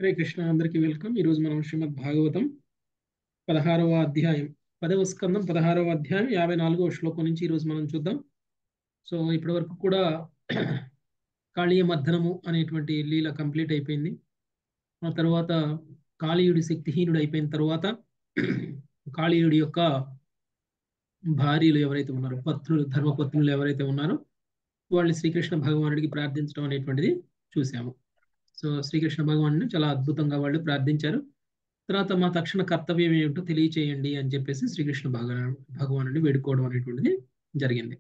హరే కృష్ణ అందరికీ వెల్కమ్ ఈరోజు మనం శ్రీమద్ భాగవతం పదహారవ అధ్యాయం పదవ స్కందం పదహారవ అధ్యాయం యాభై నాలుగవ శ్లోకం నుంచి ఈరోజు మనం చూద్దాం సో ఇప్పటి వరకు కూడా కాళీయ మర్దనము అనేటువంటి లీల కంప్లీట్ అయిపోయింది ఆ తర్వాత కాళీయుడి శక్తిహీనుడు అయిపోయిన తర్వాత కాళీయుడి యొక్క భార్యలు ఎవరైతే ఉన్నారో పత్నులు ధర్మపత్నులు ఎవరైతే ఉన్నారో వాళ్ళని శ్రీకృష్ణ భగవానుడికి ప్రార్థించడం అనేటువంటిది చూసాము సో శ్రీకృష్ణ భగవాను చాలా అద్భుతంగా వాళ్ళు ప్రార్థించారు తర్వాత మా తక్షణ కర్తవ్యం ఏమిటో తెలియచేయండి అని చెప్పేసి శ్రీకృష్ణ భగవాను భగవానుడిని వేడుకోవడం అనేటువంటిది జరిగింది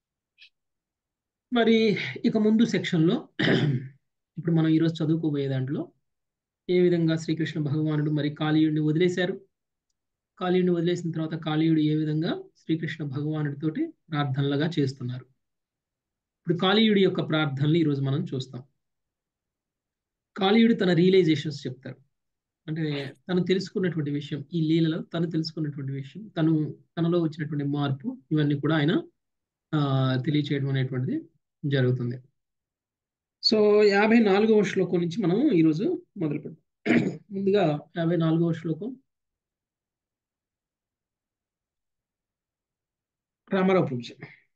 మరి ఇక ముందు సెక్షన్లో ఇప్పుడు మనం ఈరోజు చదువుకోబోయే దాంట్లో ఏ విధంగా శ్రీకృష్ణ భగవానుడు మరి కాళీయుడిని వదిలేశారు కాళీయుడిని వదిలేసిన తర్వాత కాళీయుడు ఏ విధంగా శ్రీకృష్ణ భగవానుడితోటి ప్రార్థనలుగా చేస్తున్నారు ఇప్పుడు కాళీయుడి యొక్క ప్రార్థనలు ఈరోజు మనం చూస్తాం కాళీయుడు తన రియలైజేషన్స్ చెప్తారు అంటే తను తెలుసుకున్నటువంటి విషయం ఈ లీలలో తను తెలుసుకున్నటువంటి విషయం తను తనలో వచ్చినటువంటి మార్పు ఇవన్నీ కూడా ఆయన తెలియచేయడం అనేటువంటిది జరుగుతుంది సో యాభై నాలుగవ శ్లోకం నుంచి మనం ఈరోజు మొదలు పెడతాం ముందుగా యాభై నాలుగవ శ్లోకం రామారావు పూజ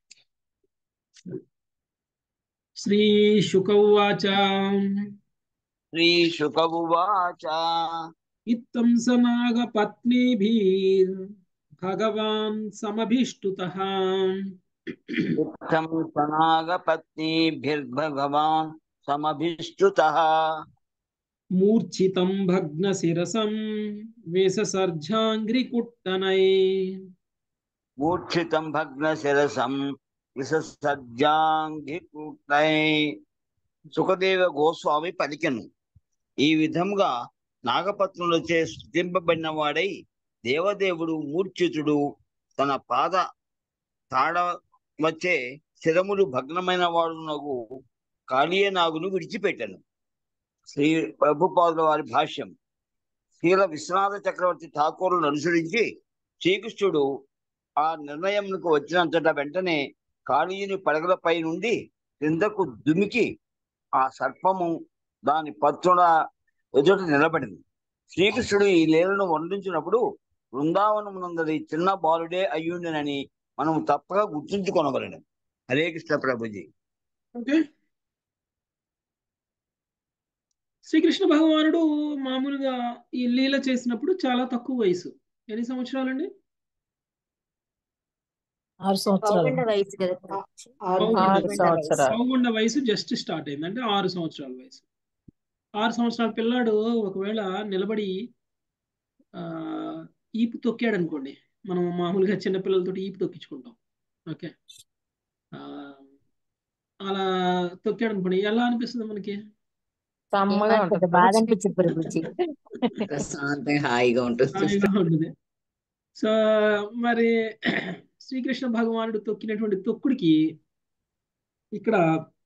శ్రీ శుకౌవాచ श्रीशुक उवाच इत्थं समागपत्नीभिर् भगवान् समभिष्टुतः इत्थं सनागपत्नीभिर्भगवान् समभिष्टुतः मूर्छितं भग्नशिरसं वेशसर्जाङ्घ्रिकुट्टनै मूर्छितं भग्नशिरसं విసర్జాంఘికృతై సుఖదేవ గోస్వామి పలికెను ఈ విధంగా నాగపత్నులచే స్థుతింపబడిన వాడై దేవదేవుడు మూర్ఛితుడు తన పాద తాడ వచ్చే శిరములు భగ్నమైన వాడునగు కాళీయనాగును విడిచిపెట్టను శ్రీ ప్రభుపాదుల వారి భాష్యం శ్రీల విశ్వనాథ చక్రవర్తి ఠాకూరును అనుసరించి శ్రీకృష్ణుడు ఆ నిర్ణయంకు వచ్చినంతట వెంటనే కాళీయుని పడగలపై నుండి క్రిందకు దుమికి ఆ సర్పము దాని పత్రుల ఎదుట నిలబడింది శ్రీకృష్ణుడు ఈ లీలను వర్ణించినప్పుడు బృందావనమునందరి చిన్న బాలుడే అయ్యుండనని మనం తప్పక గుర్తుంచుకొనవలను హరే కృష్ణ ప్రభుజీ ఓకే శ్రీకృష్ణ భగవానుడు మామూలుగా ఈ లీల చేసినప్పుడు చాలా తక్కువ వయసు ఎన్ని సంవత్సరాలండి ఆరు సంవత్సరాలు పౌగండ వయసు కదా ఆరు పౌగండ సంవత్సరాలు పదకొండ వయసు జస్ట్ స్టార్ట్ అయింది అంటే ఆరు సంవత్సరాల వయసు ఆరు సంవత్సరాల పిల్లాడు ఒకవేళ నిలబడి ఆ ఈపు తొక్కాడు అనుకోండి మనం మామూలుగా చిన్నపిల్లలతో ఈపు తొక్కించుకుంటాం ఓకే ఆ, అలా తొక్కాడు అనుకోండి ఎలా అనిపిస్తుంది మనకి సమ్మగా నాకు ఉంటుంది కొంచెం బాధ అనిపించింది ప్రభుజీ ప్రశాంతంగా హాయిగా ఉంటుంది హాయిగా ఉంటుంది సో మరి శ్రీకృష్ణ భగవానుడు తొక్కినటువంటి తొక్కుడికి ఇక్కడ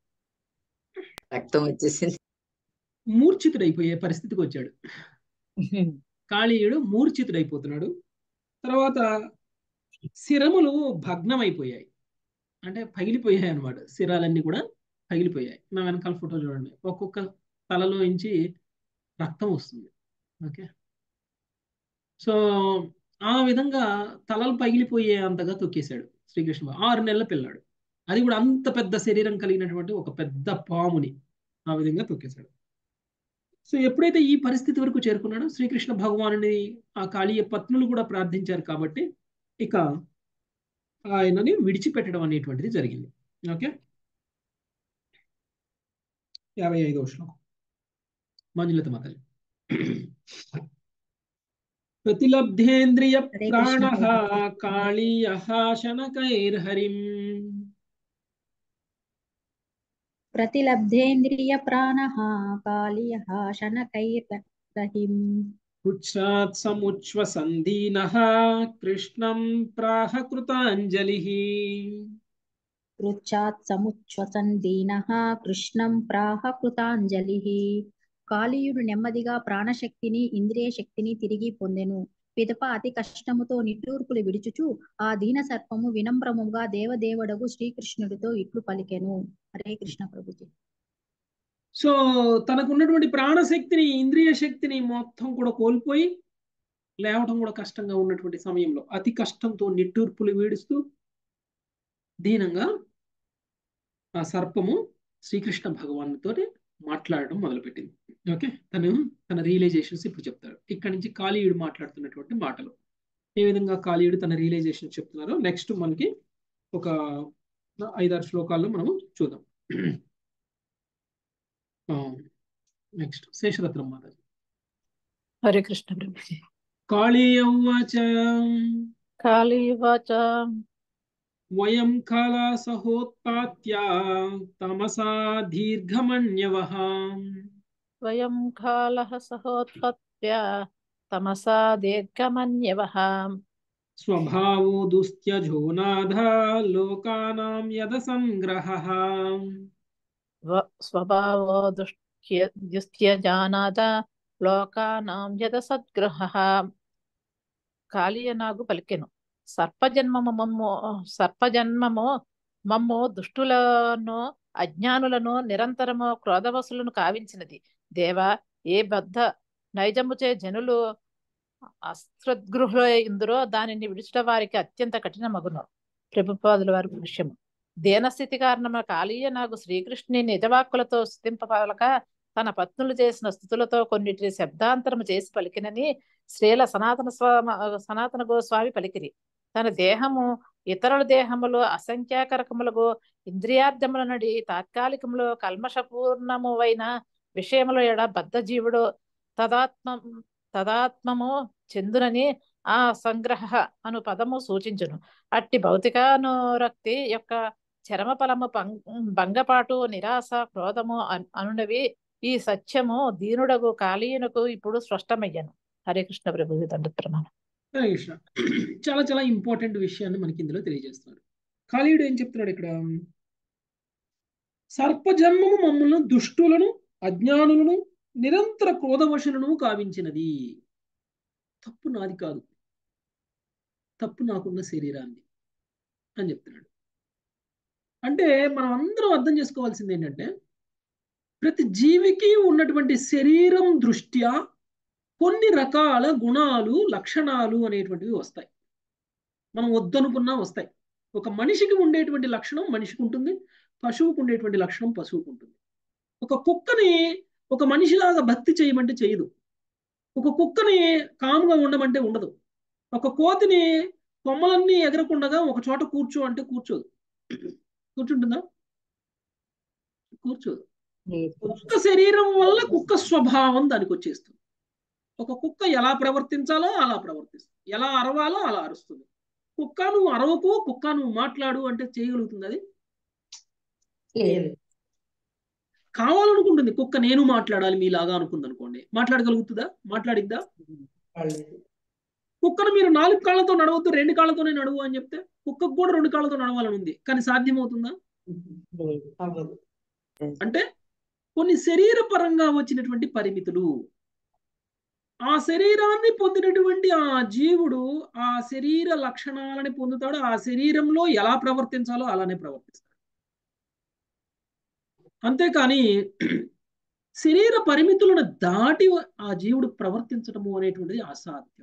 రక్తం వచ్చేసింది మూర్ఛితుడైపోయే పరిస్థితికి వచ్చాడు కాళీయుడు మూర్ఛితుడైపోతున్నాడు తర్వాత శిరములు భగ్నమైపోయాయి అంటే పగిలిపోయాయి అన్నమాట శిరాలన్నీ కూడా పగిలిపోయాయి నా వెనకాల ఫోటో చూడండి ఒక్కొక్క తలలో నుంచి రక్తం వస్తుంది ఓకే సో ఆ విధంగా తలలు పగిలిపోయే అంతగా తొక్కేశాడు శ్రీకృష్ణ భగవానుడు. ఆరు నెలల పిల్లాడు అది కూడా అంత పెద్ద శరీరం కలిగినటువంటి ఒక పెద్ద పాముని ఆ విధంగా తొక్కేశాడు సో ఎప్పుడైతే ఈ పరిస్థితి వరకు చేరుకున్నాడో శ్రీకృష్ణ భగవానుని ఆ కాళీయ పత్నులు కూడా ప్రార్థించారు కాబట్టి ఇక ఆయనని విడిచిపెట్టడం అనేటువంటిది జరిగింది ఓకే యాభై ఐదవ శ్లోకం మంజులత మాతలి ప్రతిలబ్ధేంద్రియ హరే ప్రాణ కృష్ణ. కాళీయ శనకైర్హరిం ప్రతిలబ్ధేంద్రియ ప్రాణ కాళీయ శనకైర్రహిం పృచ్ఛాత్ సముచ్ఛ్వసందీనః కృష్ణం ప్రాహ కృతాంజలిః పృచ్ఛాత్ సముచ్ఛ్వసన్ దీనః కృష్ణం ప్రాహ కృతాంజలి కాళీయుడు నెమ్మదిగా ప్రాణశక్తిని ఇంద్రియ శక్తిని తిరిగి పొందెను పిదప అతి కష్టముతో నిట్టూర్పులు విడుచుచు ఆ దీన సర్పము వినమ్రముగా దేవదేవుడగు శ్రీకృష్ణుడితో ఇట్లు పలికెను హరే కృష్ణ ప్రభుజీ సో తనకు ఉన్నటువంటి ప్రాణశక్తిని ఇంద్రియ శక్తిని మొత్తం కూడా కోల్పోయి లేవటం కూడా కష్టంగా ఉన్నటువంటి సమయంలో అతి కష్టంతో నిట్టూర్పులు వీడుస్తూ దీనంగా ఆ సర్పము శ్రీకృష్ణ భగవానుతో మాట్లాడడం మొదలుపెట్టింది ఓకే తను తన రియలైజేషన్స్ ఇప్పుడు చెప్తాడు ఇక్కడి నుంచి కాళీయుడు మాట్లాడుతున్నటువంటి మాటలు ఏ విధంగా కాళీయుడు తన రియలైజేషన్ చెప్తున్నారో నెక్స్ట్ మనకి ఒక ఐదారు శ్లోకాల్లో మనం చూద్దాం నెక్స్ట్ శేషరత్నం మాతాజీ హరే కృష్ణ ప్రభుజీ కాళీయౌవాచ కాళీవాచ వయం కాలా సహోత్పాత్య తమసా దీర్ఘమణ్యవః వయం కాలః సహోత్పత్య తమసా దీర్ఘమన్యవః స్వభావో దుస్త్యజో నాథ లోకానాం యద సంగ్రహః వ- స్వభావో దుష్ట్య దుస్త్యజానాద లోకానాం యద సద్గ్రహః కాళీయనాగు పలికెను సర్పజన్మము మమ్ము సర్పజన్మము మమ్ము దుష్టులను అజ్ఞానులను నిరంతరము క్రోధవసులను కావించినది దేవా ఏ బద్ధ నైజముచే జనులు అశ్రద్గృహుల ఇందురో దానిని విడిచుట వారికి అత్యంత కఠిన మగును ప్రభుపాదుల వారి విషయము దేనస్థితి కారణము కాళీయ నాకు శ్రీకృష్ణుని నిజవాక్కులతో స్థుతింపలక తన పత్నులు చేసిన స్థుతులతో కొన్నిటిని శబ్దాంతరము చేసి పలికినని శ్రీల సనాతన స్వామి సనాతన గోస్వామి పలికిరి తన దేహము ఇతరుల దేహములు అసంఖ్యాకరకములకు ఇంద్రియార్థముల నడి తాత్కాలికములు కల్మషపూర్ణము అయిన విషయముల ఎడ బద్ధ జీవుడు తదాత్మ తదాత్మము చెందునని ఆ సంగ్రహ అను పదము సూచించును అట్టి భౌతికానురక్తి యొక్క చరమ ఫలము భంగపాటు నిరాశ క్రోధము అన్- అనునవి ఈ సత్యము దీనుడగు కాళీయునకు ఇప్పుడు స్పష్టమయ్యను హరే కృష్ణ ప్రభు తండ్రి ప్రమాణం హరే కృష్ణ చాలా చాలా ఇంపార్టెంట్ విషయాన్ని మనకి ఇందులో తెలియజేస్తున్నారు కాళీయుడు ఏం చెప్తున్నాడు ఇక్కడ సర్పజన్మము మమ్మల్ని దుష్టులను అజ్ఞానులను నిరంతర క్రోధవశులను కావించినది తప్పు నాది కాదు తప్పు నాకున్న శరీరాన్ని అని చెప్తున్నాడు అంటే మనం అందరం అర్థం చేసుకోవాల్సింది ఏంటంటే ప్రతి జీవికి ఉన్నటువంటి శరీరం దృష్ట్యా కొన్ని రకాల గుణాలు లక్షణాలు అనేటువంటివి వస్తాయి మనం వద్దనుకున్నా వస్తాయి ఒక మనిషికి ఉండేటువంటి లక్షణం మనిషికి ఉంటుంది పశువుకు ఉండేటువంటి లక్షణం పశువుకు ఉంటుంది ఒక కుక్కని ఒక మనిషిలాగా భక్తి చేయమంటే చేయదు ఒక కుక్కని కాముగా ఉండమంటే ఉండదు ఒక కోతిని కొమ్మలన్నీ ఎగరకుండగా ఒక చోట కూర్చో అంటే కూర్చోదు కూర్చుంటుందా కూర్చోదు కుక్క శరీరం వల్ల కుక్క స్వభావం దానికి వచ్చేస్తుంది ఒక కుక్క ఎలా ప్రవర్తించాలో అలా ప్రవర్తిస్తుంది ఎలా అరవాలో అలా అరుస్తుంది కుక్క నువ్వు అరవకు కుక్క నువ్వు మాట్లాడు అంటే చేయగలుగుతుంది అది కావాలనుకుంటుంది కుక్క నేను మాట్లాడాలి మీలాగా అనుకుంది అనుకోండి మాట్లాడగలుగుతుందా మాట్లాడిద్దా కుక్కను మీరు నాలుగు కాళ్ళతో నడవద్దు రెండు కాళ్ళతోనే నడువు అని చెప్తే కుక్కకు కూడా రెండు కాళ్ళతో నడవాలని ఉంది కానీ సాధ్యమవుతుందా అంటే కొన్ని శరీర పరంగా వచ్చినటువంటి పరిమితులు ఆ శరీరాన్ని పొందినటువంటి ఆ జీవుడు ఆ శరీర లక్షణాలని పొందుతాడు ఆ శరీరంలో ఎలా ప్రవర్తించాలో అలానే ప్రవర్తిస్తాడు అంతేకాని శరీర పరిమితులను దాటి ఆ జీవుడు ప్రవర్తించడము అనేటువంటిది అసాధ్యం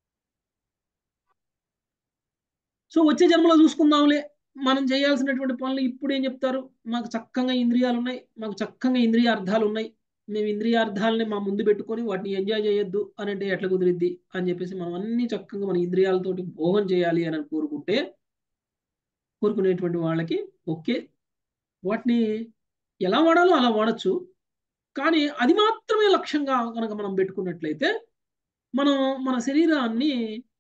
సో వచ్చే జన్మలో చూసుకుందాంలే మనం చేయాల్సినటువంటి పనులు ఇప్పుడు ఏం చెప్తారు మాకు చక్కగా ఇంద్రియాలు ఉన్నాయి మాకు చక్కగా ఇంద్రియ అర్థాలు ఉన్నాయి మేము ఇంద్రియార్థాలని మా ముందు పెట్టుకొని వాటిని ఎంజాయ్ చేయొద్దు అని అంటే ఎట్లా కుదిరిద్ది అని చెప్పేసి మనం అన్ని చక్కగా మన ఇంద్రియాలతోటి భోగం చేయాలి అని కోరుకుంటే కోరుకునేటువంటి వాళ్ళకి ఓకే వాటిని ఎలా వాడాలో అలా వాడచ్చు కానీ అది మాత్రమే లక్ష్యంగా కనుక మనం పెట్టుకున్నట్లయితే మనం మన శరీరాన్ని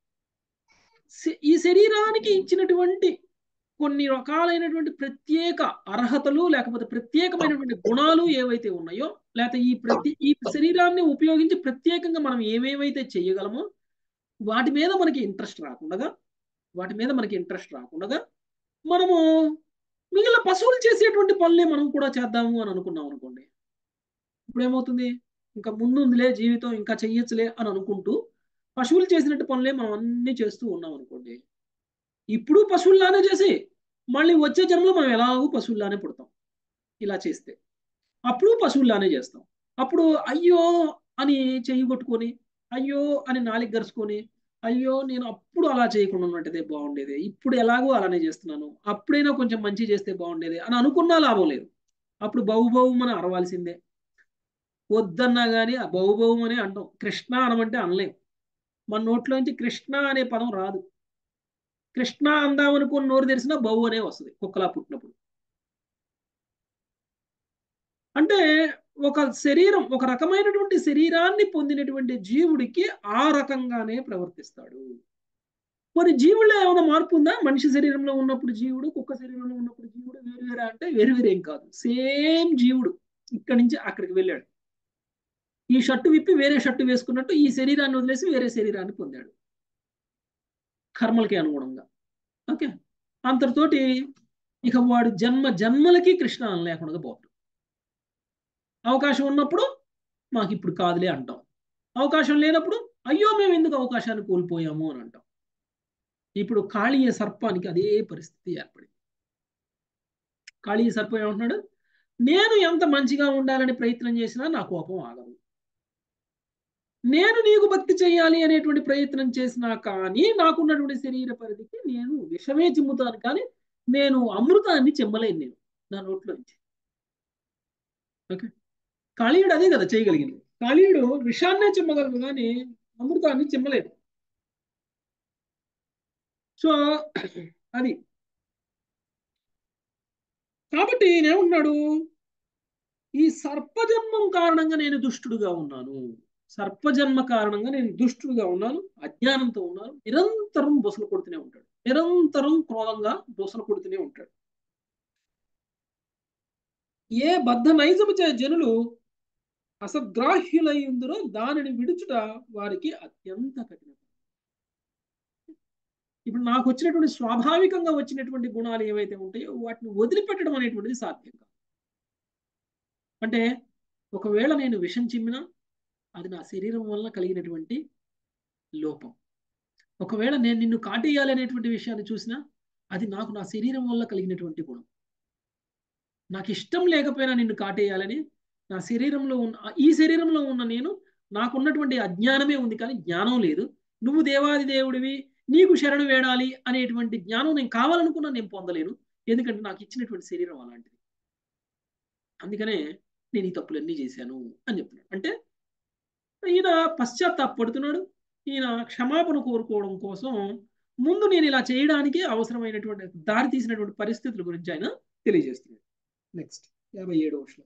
ఈ శరీరానికి ఇచ్చినటువంటి కొన్ని రకాలైనటువంటి ప్రత్యేక అర్హతలు లేకపోతే ప్రత్యేకమైనటువంటి గుణాలు ఏవైతే ఉన్నాయో లేకపోతే ఈ ప్రతి ఈ శరీరాన్ని ఉపయోగించి ప్రత్యేకంగా మనం ఏమేమైతే చేయగలమో వాటి మీద మనకి ఇంట్రెస్ట్ రాకుండా వాటి మీద మనకి ఇంట్రెస్ట్ రాకుండా మనము మిగిలిన పశువులు చేసేటువంటి పనులే మనం కూడా చేద్దాము అని అనుకున్నాం అనుకోండి ఇప్పుడు ఏమవుతుంది ఇంకా ముందుందిలే జీవితం ఇంకా చెయ్యొచ్చులే అని అనుకుంటూ పశువులు చేసినట్టు పనులే మనం అన్ని చేస్తూ ఉన్నాం అనుకోండి ఇప్పుడు పశువుల్లానే చేసి మళ్ళీ వచ్చే జన్మలో మనం ఎలాగో పశువుల్లానే పుడతాం ఇలా చేస్తే అప్పుడు పశువుల్లానే చేస్తాం అప్పుడు అయ్యో అని చెయ్యి కొట్టుకొని అయ్యో అని నాలుగు గరుచుకొని అయ్యో నేను అప్పుడు అలా చేయకుండా ఉన్నట్టయితే బాగుండేది ఇప్పుడు ఎలాగో అలానే చేస్తున్నాను అప్పుడైనా కొంచెం మంచి చేస్తే బాగుండేది అని అనుకున్నా లాభం లేదు అప్పుడు బహుబహుమని అరవాల్సిందే వద్దన్నా కానీ ఆ బహుబహుం అని అంటాం కృష్ణ అనమంటే అనలేం మన నోట్లోంచి కృష్ణ అనే పదం రాదు కృష్ణ అందామనుకుని నోరు తెరిచినా బహు అనే వస్తుంది కుక్కలా పుట్టినప్పుడు అంటే ఒక శరీరం ఒక రకమైనటువంటి శరీరాన్ని పొందినటువంటి జీవుడికి ఆ రకంగానే ప్రవర్తిస్తాడు మరి జీవుల్లో ఏమైనా మార్పు ఉందా మనిషి శరీరంలో ఉన్నప్పుడు జీవుడు కుక్క శరీరంలో ఉన్నప్పుడు జీవుడు వేరు వేరే అంటే వేరు వేరేం కాదు సేమ్ జీవుడు ఇక్కడి నుంచి అక్కడికి వెళ్ళాడు ఈ షర్టు విప్పి వేరే షర్టు వేసుకున్నట్టు ఈ శరీరాన్ని వదిలేసి వేరే శరీరాన్ని పొందాడు కర్మలకి అనుగుణంగా ఓకే అంతటితోటి ఇక వాడు జన్మ జన్మలకి కృష్ణ అని లేకుండా పోతాడు అవకాశం ఉన్నప్పుడు మాకు ఇప్పుడు కాదులే అంటాం అవకాశం లేనప్పుడు అయ్యో మేము ఎందుకు అవకాశాన్ని కోల్పోయాము అని అంటాం ఇప్పుడు కాళీయ సర్పానికి అదే పరిస్థితి ఏర్పడింది కాళీయ సర్పం ఏమంటున్నాడు నేను ఎంత మంచిగా ఉండాలని ప్రయత్నం చేసినా నా కోపం ఆగదు నేను నీకు భక్తి చేయాలి అనేటువంటి ప్రయత్నం చేసినా కానీ నాకున్నటువంటి శరీర పరిధికి నేను విషమే చిమ్ముతాను కానీ నేను అమృతాన్ని చెమ్మలేను నేను నా నోట్లో నుంచి ఓకే కాళీయుడు అదే కదా చేయగలిగింది కాళీయుడు విషాన్నే చిమ్మగలదు కానీ అమృతాన్ని చిమ్మలేదు సో అది కాబట్టి నేనున్నాడు ఈ సర్పజన్మం కారణంగా నేను దుష్టుడుగా ఉన్నాను సర్పజన్మ కారణంగా నేను దుష్టుడుగా ఉన్నాను అజ్ఞానంతో ఉన్నాను నిరంతరం బొసలు కొడుతూనే ఉంటాడు నిరంతరం క్రోధంగా బొసలు కొడుతూనే ఉంటాడు ఏ బద్ధ నైజము చే జనులు అసద్గ్రాహ్యులై ఉందరో దానిని విడుచుట వారికి అత్యంత కఠినం ఇప్పుడు నాకు వచ్చినటువంటి స్వాభావికంగా వచ్చినటువంటి గుణాలు ఏవైతే ఉంటాయో వాటిని వదిలిపెట్టడం అనేటువంటిది సాధ్యం కాదు అంటే ఒకవేళ నేను విషం చిమ్మినా అది నా శరీరం వల్ల కలిగినటువంటి లోపం ఒకవేళ నేను నిన్ను కాటేయాలి అనేటువంటి విషయాన్ని చూసినా అది నాకు నా శరీరం వల్ల కలిగినటువంటి గుణం నాకు ఇష్టం లేకపోయినా నిన్ను కాటేయాలని నా శరీరంలో ఉన్న ఈ శరీరంలో ఉన్న నేను నాకున్నటువంటి అజ్ఞానమే ఉంది కానీ జ్ఞానం లేదు నువ్వు దేవాది దేవుడివి నీకు శరణు వేడాలి అనేటువంటి జ్ఞానం నేను కావాలనుకున్నా నేను పొందలేను ఎందుకంటే నాకు ఇచ్చినటువంటి శరీరం అలాంటిది అందుకనే నేను ఈ తప్పులన్నీ చేశాను అని చెప్తున్నాడు అంటే ఈయన పశ్చాత్తాపడుతున్నాడు ఈయన క్షమాపణ కోరుకోవడం కోసం ముందు నేను ఇలా చేయడానికి అవసరమైనటువంటి దారి తీసినటువంటి పరిస్థితుల గురించి ఆయన తెలియజేస్తున్నాడు నెక్స్ట్ యాభై ఏడవ శ్లోకం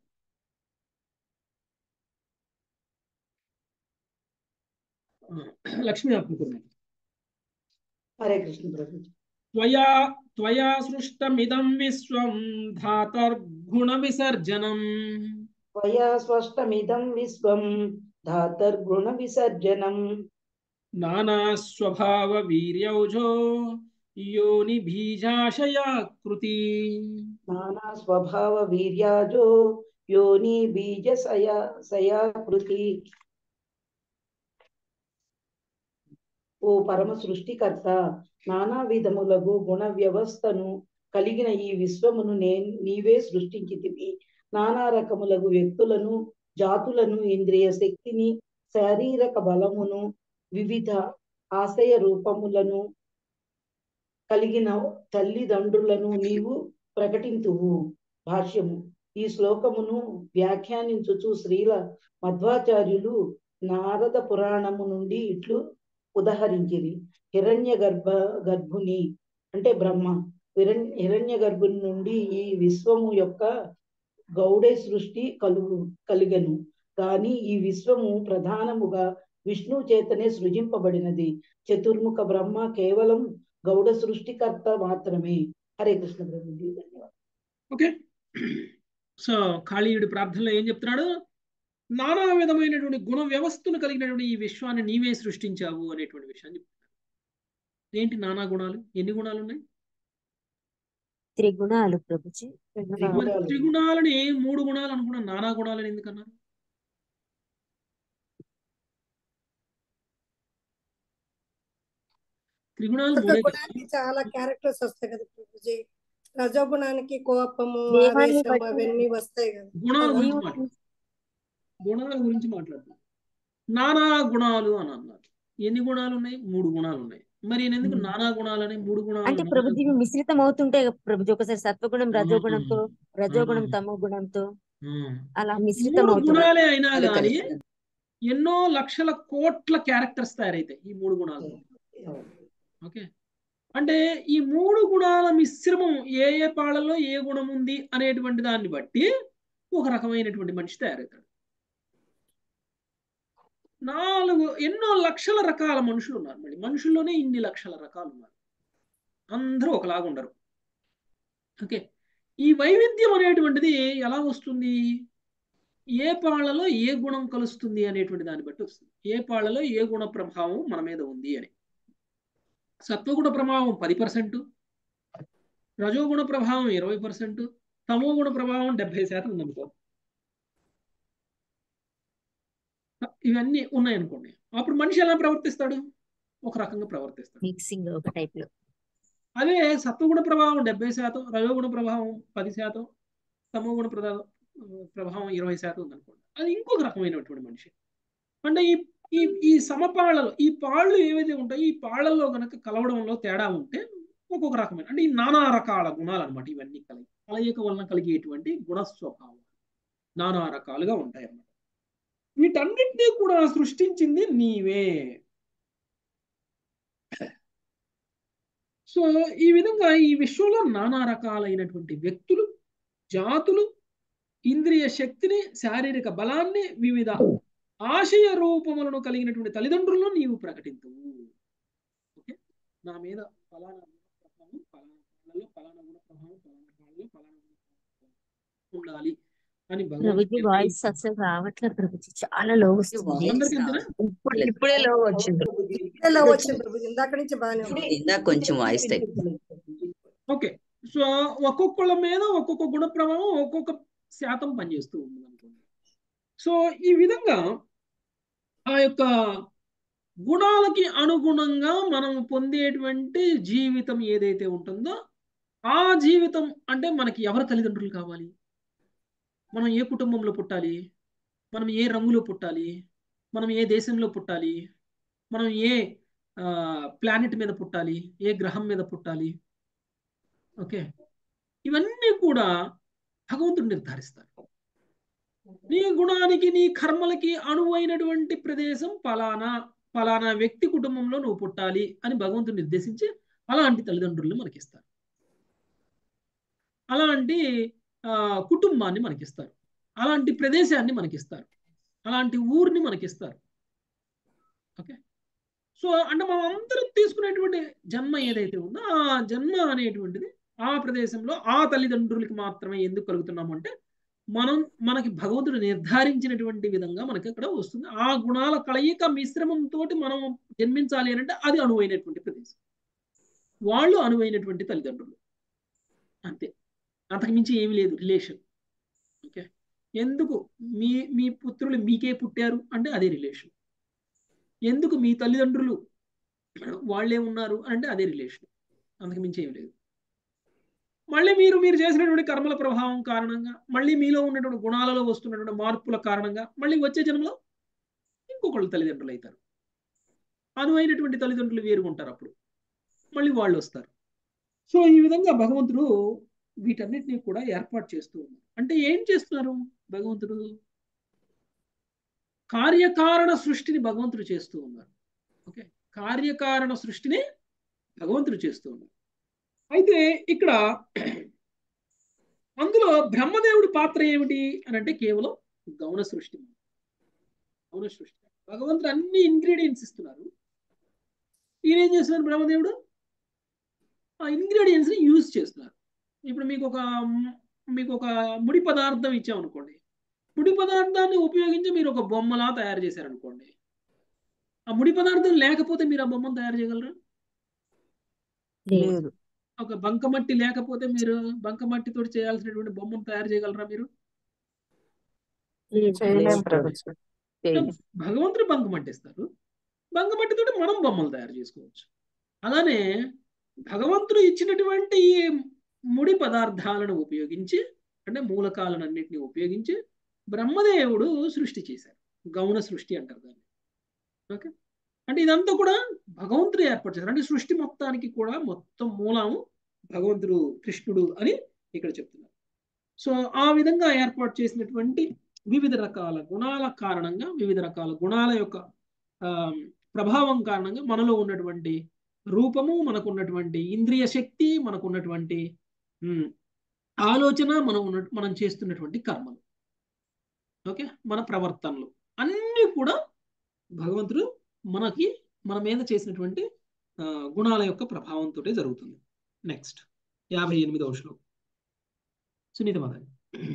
లక్ష్మీ ఆత్మకుర్మ హరే కృష్ణ ప్రభు త్వయా త్వయా సృష్టమిదం విశ్వం ధాతర్గుణ విసర్జనం త్వయా స్పష్టమిదం విశ్వం ధాతర్గుణ విసర్జనం నానా స్వభావ వీర్యౌజో యోని బీజాశయాకృతి నానా స్వభావ వీర్యాజో యోని బీజ సయా సయాకృతి ఓ పరమ సృష్టికర్త నానా విధములగు గుణ వ్యవస్థను కలిగిన ఈ విశ్వమును నేను నీవే సృష్టించితివి నానా రకములగు వ్యక్తులను జాతులను ఇంద్రియ శక్తిని శారీరక బలమును వివిధ ఆశయ రూపములను కలిగిన తల్లిదండ్రులను నీవు ప్రకటింతువు భాష్యము ఈ శ్లోకమును వ్యాఖ్యానించుచు శ్రీల మధ్వాచార్యులు నారద పురాణము నుండి ఇట్లు ఉదహరించిరి హిరణ్య గర్భ గర్భుని అంటే బ్రహ్మ హిరణ్య గర్భుని నుండి ఈ విశ్వము యొక్క గౌడే సృష్టి కలుగు కలిగను కానీ ఈ విశ్వము ప్రధానముగా విష్ణు చేతనే సృజింపబడినది చతుర్ముఖ బ్రహ్మ కేవలం గౌడ సృష్టికర్త మాత్రమే హరే కృష్ణ ప్రభుజీ ధన్యవాదాలు ఓకే సో కాళీయుడి ప్రార్థనలో ఏం చెప్తున్నాడు నానా విధమైనటువంటి గుణ వ్యవస్థను కలిగినటువంటి ఈ విశ్వాన్ని నీవే సృష్టించావు అనేటువంటి విషయాన్ని చెప్తున్నాడు ఏంటి నానా గుణాలు ఎన్ని గుణాలు ఉన్నాయి త్రిగుణాలు ప్రభుజీ మరి త్రిగుణాలని మూడు గుణాలు అనుకున్నా నానా గుణాలని ఎందుకన్నారు త్రిగుణాలు మూడే కదా గుణానికి చాలా క్యారెక్టర్స్ వస్తాయి కదా ప్రభుజీ రజోగుణానికి కోపము దేహాన్ని ఆవేశం బట్టి అవన్నీ వస్తాయి కదా గుణాల కదా? గురించి మాట్లాడు గుణాల గురించి మాట్లాడుతున్నాం నానా గుణాలు అని అన్నారు ఎన్ని గుణాలు ఉన్నాయి మూడు గుణాలు ఉన్నాయి మరి ఈయన ఎందుకు నానా గుణాలని మూడు గుణాలు అంటే అన్నారు? ప్రభుజీ ఇవి మిశ్రితం అవుతుంటాయి కదా ప్రభుజీ ఒకసారి సత్వగుణం రజోగుణంతో రజోగుణం ఆ. తమో గుణంతో ఉమ్. అలా మిశ్రితం మూడు అవుతుంది గుణాలే అయినా అది కానీ కలిసి ఎన్నో లక్షల కోట్ల క్యారెక్టర్స్ తయారైతాయి ఈ మూడు గుణాలు ఓకే అంటే ఈ మూడు గుణాల మిశ్రమం ఏ ఏ పాళ్ళలో ఏ గుణం ఉంది అనేటువంటి దాన్ని బట్టి ఒక రకమైనటువంటి మనిషి తయారవుతాడు నాలుగు ఎన్నో లక్షల రకాల మనుషులు ఉన్నారు మళ్ళీ మనుషుల్లోనే ఇన్ని లక్షల రకాలు ఉన్నారు అందరూ ఒకలాగా ఉండరు ఓకే ఈ వైవిధ్యం అనేటువంటిది ఎలా వస్తుంది ఏ పాళ్ళలో ఏ గుణం కలుస్తుంది అనేటువంటి దాన్ని బట్టి వస్తుంది ఏ పాళ్ళలో ఏ గుణ ప్రభావం మన మీద ఉంది అని సత్వగుణ ప్రభావం పది పర్సెంట్ రజోగుణ ప్రభావం ఇరవై పర్సెంట్ తమో గుణ ప్రభావం డెబ్బై శాతం ఉందనుకో ఇవన్నీ ఉన్నాయనుకోండి అప్పుడు మనిషి ఎలా ప్రవర్తిస్తాడు ఒక రకంగా ప్రవర్తిస్తాడు మిక్సింగ్ ఒక టైప్ లో అదే సత్వగుణ ప్రభావం డెబ్బై శాతం రజోగుణ ప్రభావం పది శాతం తమో గుణ ప్రభావం ప్రభావం ఇరవై శాతం ఉందనుకోండి అది ఇంకొక రకమైనటువంటి మనిషి అంటే ఈ ఈ ఈ సమపాళ్ళలో ఈ పాళ్ళు ఏవైతే ఉంటాయో ఈ పాళ్ళల్లో కనుక కలవడంలో తేడా ఉంటే ఒక్కొక్క రకమైన అంటే ఈ నానా రకాల గుణాలు అనమాట ఇవన్నీ కలిగి కలయిక వలన కలిగేటువంటి గుణ స్వభావం నానా రకాలుగా ఉంటాయి అన్నమాట వీటన్నిటినీ కూడా సృష్టించింది నీవే సో ఈ విధంగా ఈ విశ్వంలో నానా రకాలైనటువంటి వ్యక్తులు జాతులు ఇంద్రియ శక్తిని శారీరక బలాన్ని వివిధ ఆశయ రూపములను కలిగినటువంటి తల్లిదండ్రులను నీవు ప్రకటించవు ఓకే నా మీద ఫలానా గుణ ప్రభావం ఫలానా పాళ్ళలో ఫలానా గుణ ప్రభావం ఫలానా పాళ్ళలో ఫలానా గుణ ప్రభావం ఉండాలి అని ప్రభుజీ భగవంతుడు వాయిస్ అసలు రావట్లేదు ప్రభుజీ చాలా లో వస్తుంది అందరికీ అంతేనా ఇప్పుడు ఇప్పుడే లో వచ్చింది ఇలా వచ్చింది ప్రభు ఇందాక నుంచి బాగానే ఉంది ఇందాక కొంచెం వాయిస్ టైప్ ఓకే సో ఒక్కొక్కళ్ళ మీద ఒక్కొక్క గుణ ప్రభావం ఒక్కొక్క శాతం పనిచేస్తూ ఉంది అనుకోండి సో ఈ విధంగా ఆ యొక్క గుణాలకి అనుగుణంగా మనం పొందేటువంటి జీవితం ఏదైతే ఉంటుందో ఆ జీవితం అంటే మనకి ఎవరి తల్లిదండ్రులు కావాలి మనం ఏ కుటుంబంలో పుట్టాలి మనం ఏ రంగులో పుట్టాలి మనం ఏ దేశంలో పుట్టాలి మనం ఏ ప్లానెట్ మీద పుట్టాలి ఏ గ్రహం మీద పుట్టాలి ఓకే ఇవన్నీ కూడా భగవంతుడు నిర్ధారిస్తారు నీ గుణానికి నీ కర్మలకి అనువైనటువంటి ప్రదేశం పలానా పలానా వ్యక్తి కుటుంబంలో నువ్వు పుట్టాలి అని భగవంతుడు నిర్దేశించి అలాంటి తల్లిదండ్రులను మనకిస్తారు అలాంటి ఆ, కుటుంబాన్ని మనకిస్తారు అలాంటి ప్రదేశాన్ని మనకిస్తారు అలాంటి ఊరిని మనకిస్తారు ఓకే సో అంటే మనం అందరం తీసుకునేటువంటి జన్మ ఏదైతే ఉందో ఆ జన్మ అనేటువంటిది ఆ ప్రదేశంలో ఆ తల్లిదండ్రులకి మాత్రమే ఎందుకు కలుగుతున్నాము అంటే మనం మనకి భగవంతుడు నిర్ధారించినటువంటి విధంగా మనకి అక్కడ వస్తుంది ఆ గుణాల కలయిక మిశ్రమంతో మనం జన్మించాలి అని అంటే అది అనువైనటువంటి ప్రదేశం వాళ్ళు అనువైనటువంటి తల్లిదండ్రులు అంతే అంతకు మించి ఏమీ లేదు రిలేషన్ ఓకే ఎందుకు మీ మీ పుత్రులు మీకే పుట్టారు అంటే అదే రిలేషన్ ఎందుకు మీ తల్లిదండ్రులు వాళ్ళే ఉన్నారు అంటే అదే రిలేషన్ అంతకు మించి ఏమి లేదు మళ్ళీ మీరు మీరు చేసినటువంటి కర్మల ప్రభావం కారణంగా మళ్ళీ మీలో ఉన్నటువంటి గుణాలలో వస్తున్నటువంటి మార్పుల కారణంగా మళ్ళీ వచ్చే జన్మలో ఇంకొకళ్ళు తల్లిదండ్రులు అవుతారు అనువైనటువంటి తల్లిదండ్రులు వేరుగా ఉంటారు అప్పుడు మళ్ళీ వాళ్ళు వస్తారు సో ఈ విధంగా భగవంతుడు వీటన్నిటిని కూడా ఏర్పాటు చేస్తూ ఉన్నారు అంటే ఏం చేస్తున్నారు భగవంతుడు కార్యకారణ సృష్టిని భగవంతుడు చేస్తూ ఉన్నారు ఓకే కార్యకారణ సృష్టిని భగవంతుడు చేస్తూ ఉన్నారు అయితే ఇక్కడ అందులో బ్రహ్మదేవుడి పాత్ర ఏమిటి అని అంటే కేవలం గౌణ సృష్టి గౌణ సృష్టి భగవంతుడు అన్ని ఇంగ్రీడియంట్స్ ఇస్తున్నారు ఈయన ఏం చేస్తున్నారు బ్రహ్మదేవుడు ఆ ఇంగ్రీడియంట్స్ ని యూజ్ చేస్తున్నారు ఇప్పుడు మీకు ఒక మీకు ఒక ముడి పదార్థం ఇచ్చామనుకోండి ముడి పదార్థాన్ని ఉపయోగించి మీరు ఒక బొమ్మలా తయారు చేశారనుకోండి ఆ ముడి పదార్థం లేకపోతే మీరు ఆ బొమ్మను తయారు చేయగలరా లేదు ఒక బంకమట్టి లేకపోతే మీరు బంకమట్టితో చేయాల్సినటువంటి బొమ్మను తయారు చేయగలరా మీరు చేయలేం ప్రభు భగవంతుడు బంకమట్టి ఇస్తారు బంకమట్టితో మనం బొమ్మలు తయారు చేసుకోవచ్చు అలానే భగవంతుడు ఇచ్చినటువంటి ఈ ముడి పదార్థాలను ఉపయోగించి అంటే మూలకాలను అన్నింటినీ ఉపయోగించి బ్రహ్మదేవుడు సృష్టి చేశారు గౌణ సృష్టి అంటారు దాన్ని ఓకే అంటే ఇదంతా కూడా భగవంతుడు ఏర్పాటు చేశారు అంటే సృష్టి మొత్తానికి కూడా మొత్తం మూలం భగవంతుడు కృష్ణుడు అని ఇక్కడ చెప్తున్నారు సో ఆ విధంగా ఏర్పాటు చేసినటువంటి వివిధ రకాల గుణాల కారణంగా వివిధ రకాల గుణాల యొక్క ప్రభావం కారణంగా మనలో ఉన్నటువంటి రూపము మనకు ఉన్నటువంటి ఇంద్రియ శక్తి మనకు ఉన్నటువంటి ఆలోచన మనం ఉన్న మనం చేస్తున్నటువంటి కర్మలు ఓకే మన ప్రవర్తనలు అన్నీ కూడా భగవంతుడు మనకి మన మీద చేసినటువంటి గుణాల యొక్క ప్రభావంతో జరుగుతుంది నెక్స్ట్ యాభై ఎనిమిదవ శ్లోకం సునీత మాధవి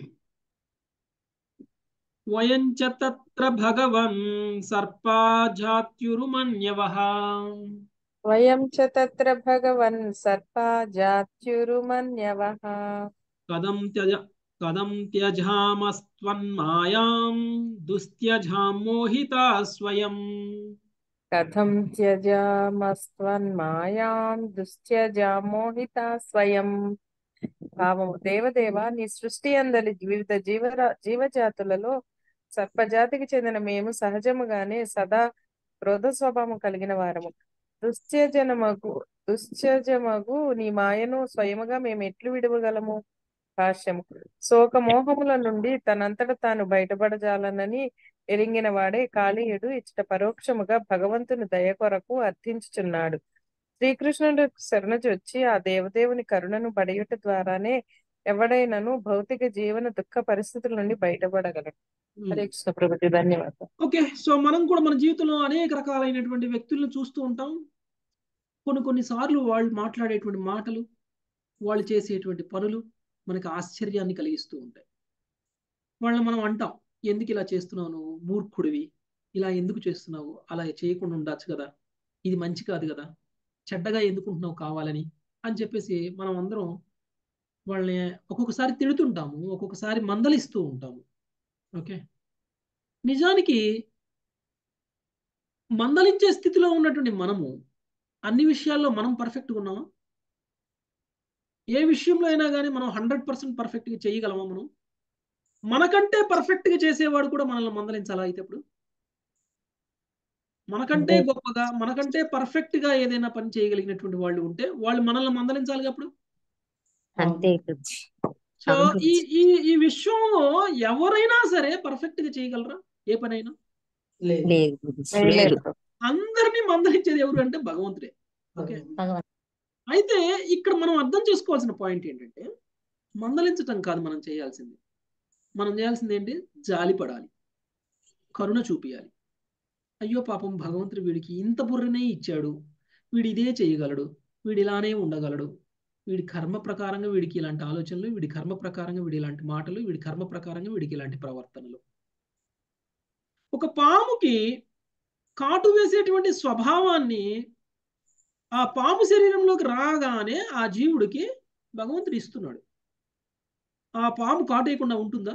వయం చ తత్ర భగవన్ సర్పాజాత్యురుమన్యవః వయం చ తత్ర భగవన్ సర్పాజాత్యురుమన్యవః కదం త్యజ కదం త్యజామస్త్వన్మాయాం దుస్త్యజాం మోహితా స్వయం కథం త్యజామస్త్వన్మాయాం దుశ్త్యజాం మోహితా స్వయం భావము దేవదేవ నీ సృష్టి అందలి వివిధ జీవరా జీవజాతులలో సర్పజాతికి చెందిన మేము సహజముగానే సదా క్రోధ స్వభావం కలిగిన వారము దుశ్చజనమగు దుశ్చజమగు నీ మాయను స్వయముగా మేము ఎట్లు విడవగలము భాష్యము శోకమోహముల నుండి తనంతట తాను బయటపడజాలనని ఎరింగిన వాడే కాళీయుడు ఇచ్చట పరోక్షముగా భగవంతుని దయ కొరకు అర్థించుచున్నాడు శ్రీకృష్ణుడు శరణజొచ్చి ఆ దేవదేవుని కరుణను బడియుట ద్వారానే ఎవడైనను భౌతిక జీవన దుఃఖ పరిస్థితుల నుండి బయటపడగలడు హరే కృష్ణ ప్రభుజీ ధన్యవాదాలు ఓకే సో మనం కూడా మన జీవితంలో అనేక రకాలైనటువంటి వ్యక్తులను చూస్తూ ఉంటాం కొన్ని కొన్ని సార్లు వాళ్ళు మాట్లాడేటువంటి మాటలు వాళ్ళు చేసేటువంటి పనులు మనకి ఆశ్చర్యాన్ని కలిగిస్తూ ఉంటాయి వాళ్ళని మనం అంటాం ఎందుకు ఇలా చేస్తున్నావు నువ్వు మూర్ఖుడివి ఇలా ఎందుకు చేస్తున్నావు అలా చేయకుండా ఉండొచ్చు కదా ఇది మంచి కాదు కదా చెడ్డగా ఎందుకుంటున్నావు కావాలని అని చెప్పేసి మనం అందరం వాళ్ళని ఒక్కొక్కసారి తిడుతుంటాము ఒక్కొక్కసారి మందలిస్తూ ఉంటాము ఓకే నిజానికి మందలించే స్థితిలో ఉన్నటువంటి మనము అన్ని విషయాల్లో మనం పర్ఫెక్ట్గా ఉన్నామా ఏ విషయంలో అయినా కానీ మనం హండ్రెడ్ పర్సెంట్ పర్ఫెక్ట్గా చేయగలమా మనం మనకంటే పర్ఫెక్ట్గా చేసేవాడు కూడా మనల్ని మందలించాలా అయితే ఇప్పుడు మనకంటే గొప్పగా మనకంటే పర్ఫెక్ట్గా ఏదైనా పని చేయగలిగినటువంటి వాళ్ళు ఉంటే వాళ్ళు మనల్ని మందలించాలి అప్పుడు అంతే సో ఈ ఈ ఈ విషయంలో ఎవరైనా సరే పర్ఫెక్ట్ గా చేయగలరా ఏ పనైనా అందరినీ మందలించేది ఎవరు అంటే భగవంతుడే ఓకే అయితే ఇక్కడ మనం అర్థం చేసుకోవాల్సిన పాయింట్ ఏంటంటే మందలించటం కాదు మనం చేయాల్సింది మనం చేయాల్సింది ఏంటి జాలి పడాలి కరుణ చూపియాలి అయ్యో పాపం భగవంతుడు వీడికి ఇంత బుర్రనే ఇచ్చాడు వీడు ఇదే చేయగలడు వీడు ఇలానే ఉండగలడు వీడి కర్మ ప్రకారంగా వీడికి ఇలాంటి ఆలోచనలు వీడి కర్మ ప్రకారంగా వీడి ఇలాంటి మాటలు వీడి కర్మ ప్రకారంగా వీడికి ఇలాంటి ప్రవర్తనలు ఒక పాముకి కాటు వేసేటువంటి స్వభావాన్ని ఆ పాము శరీరంలోకి రాగానే ఆ జీవుడికి భగవంతుడు ఇస్తున్నాడు ఆ పాము కాటేయకుండా ఉంటుందా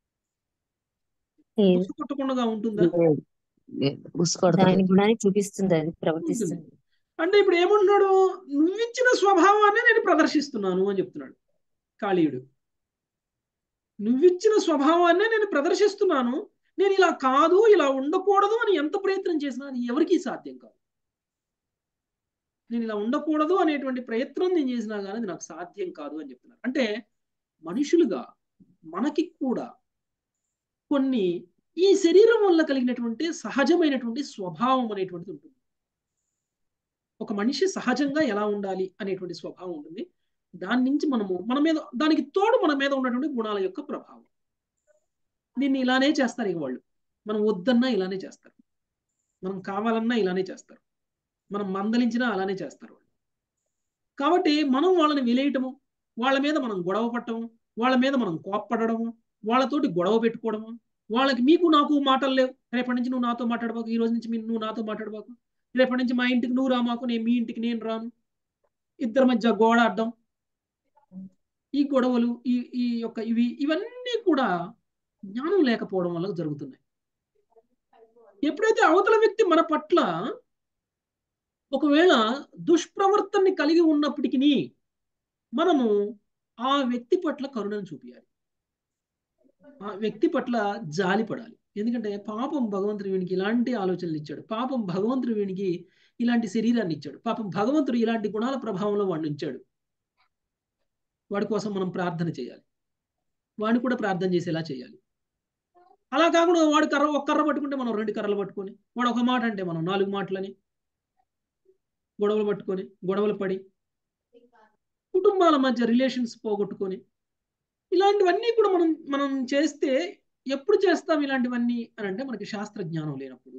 కొట్టకుండా ఉంటుందా దాని గుణాన్ని చూపిస్తుంది అది ప్రవర్తిస్తుంది అంటే ఇప్పుడు ఏమంటున్నాడు నువ్విచ్చిన స్వభావాన్ని నేను ప్రదర్శిస్తున్నాను అని చెప్తున్నాడు కాళీయుడు నువ్విచ్చిన స్వభావాన్నే నేను ప్రదర్శిస్తున్నాను నేను ఇలా కాదు ఇలా ఉండకూడదు అని ఎంత ప్రయత్నం చేసినా అది ఎవరికీ సాధ్యం కాదు నేను ఇలా ఉండకూడదు అనేటువంటి ప్రయత్నం నేను చేసినా కానీ అది నాకు సాధ్యం కాదు అని చెప్తున్నారు అంటే మనుషులుగా మనకి కూడా కొన్ని ఈ శరీరం వల్ల కలిగినటువంటి సహజమైనటువంటి స్వభావం అనేటువంటిది ఉంటుంది ఒక మనిషి సహజంగా ఎలా ఉండాలి అనేటువంటి స్వభావం ఉంటుంది దాని నుంచి మనము మన మీద దానికి తోడు మన మీద ఉన్నటువంటి గుణాల యొక్క ప్రభావం దీన్ని ఇలానే చేస్తారు ఇక వాళ్ళు మనం వద్దన్నా ఇలానే చేస్తారు మనం కావాలన్నా ఇలానే చేస్తారు మనం మందలించినా అలానే చేస్తారు వాళ్ళు కాబట్టి మనం వాళ్ళని విలేయటము వాళ్ళ మీద మనం గొడవ పట్టము వాళ్ళ మీద మనం కోప్పడము వాళ్ళతోటి గొడవ పెట్టుకోవడము వాళ్ళకి మీకు నాకు మాటలు లేవు రేపటి నుంచి నువ్వు నాతో మాట్లాడబాకు ఈ రోజు నుంచి నువ్వు నాతో మాట్లాడబాకు రేపటి నుంచి మా ఇంటికి నువ్వు రామాకు నేను మీ ఇంటికి నేను రాను ఇద్దరి మధ్య గోడ అడ్డం ఈ గొడవలు ఈ ఈ యొక్క ఇవి ఇవన్నీ కూడా జ్ఞానం లేకపోవడం వల్ల జరుగుతున్నాయి ఎప్పుడైతే అవతల వ్యక్తి మన పట్ల ఒకవేళ దుష్ప్రవర్తనని కలిగి ఉన్నప్పటికీ మనము ఆ వ్యక్తి పట్ల కరుణను చూపించాలి ఆ వ్యక్తి పట్ల జాలి పడాలి ఎందుకంటే పాపం భగవంతుడు వీనికి ఇలాంటి ఆలోచనలు ఇచ్చాడు పాపం భగవంతుడు వీనికి ఇలాంటి శరీరాన్ని ఇచ్చాడు పాపం భగవంతుడు ఇలాంటి గుణాల ప్రభావంలో వాడిని ఉంచాడు వాడి కోసం మనం ప్రార్థన చేయాలి వాడిని కూడా ప్రార్థన చేసేలా చేయాలి అలా కాకుండా వాడు కర్ర ఒక కర్ర పట్టుకుంటే మనం రెండు కర్రలు పట్టుకొని వాడు ఒక మాట అంటే మనం నాలుగు మాటలని గొడవలు పట్టుకొని గొడవలు పడి కుటుంబాల మధ్య రిలేషన్స్ పోగొట్టుకొని ఇలాంటివన్నీ కూడా మనం మనం చేస్తే ఎప్పుడు చేస్తాం ఇలాంటివన్నీ అని అంటే మనకి శాస్త్ర జ్ఞానం లేనప్పుడు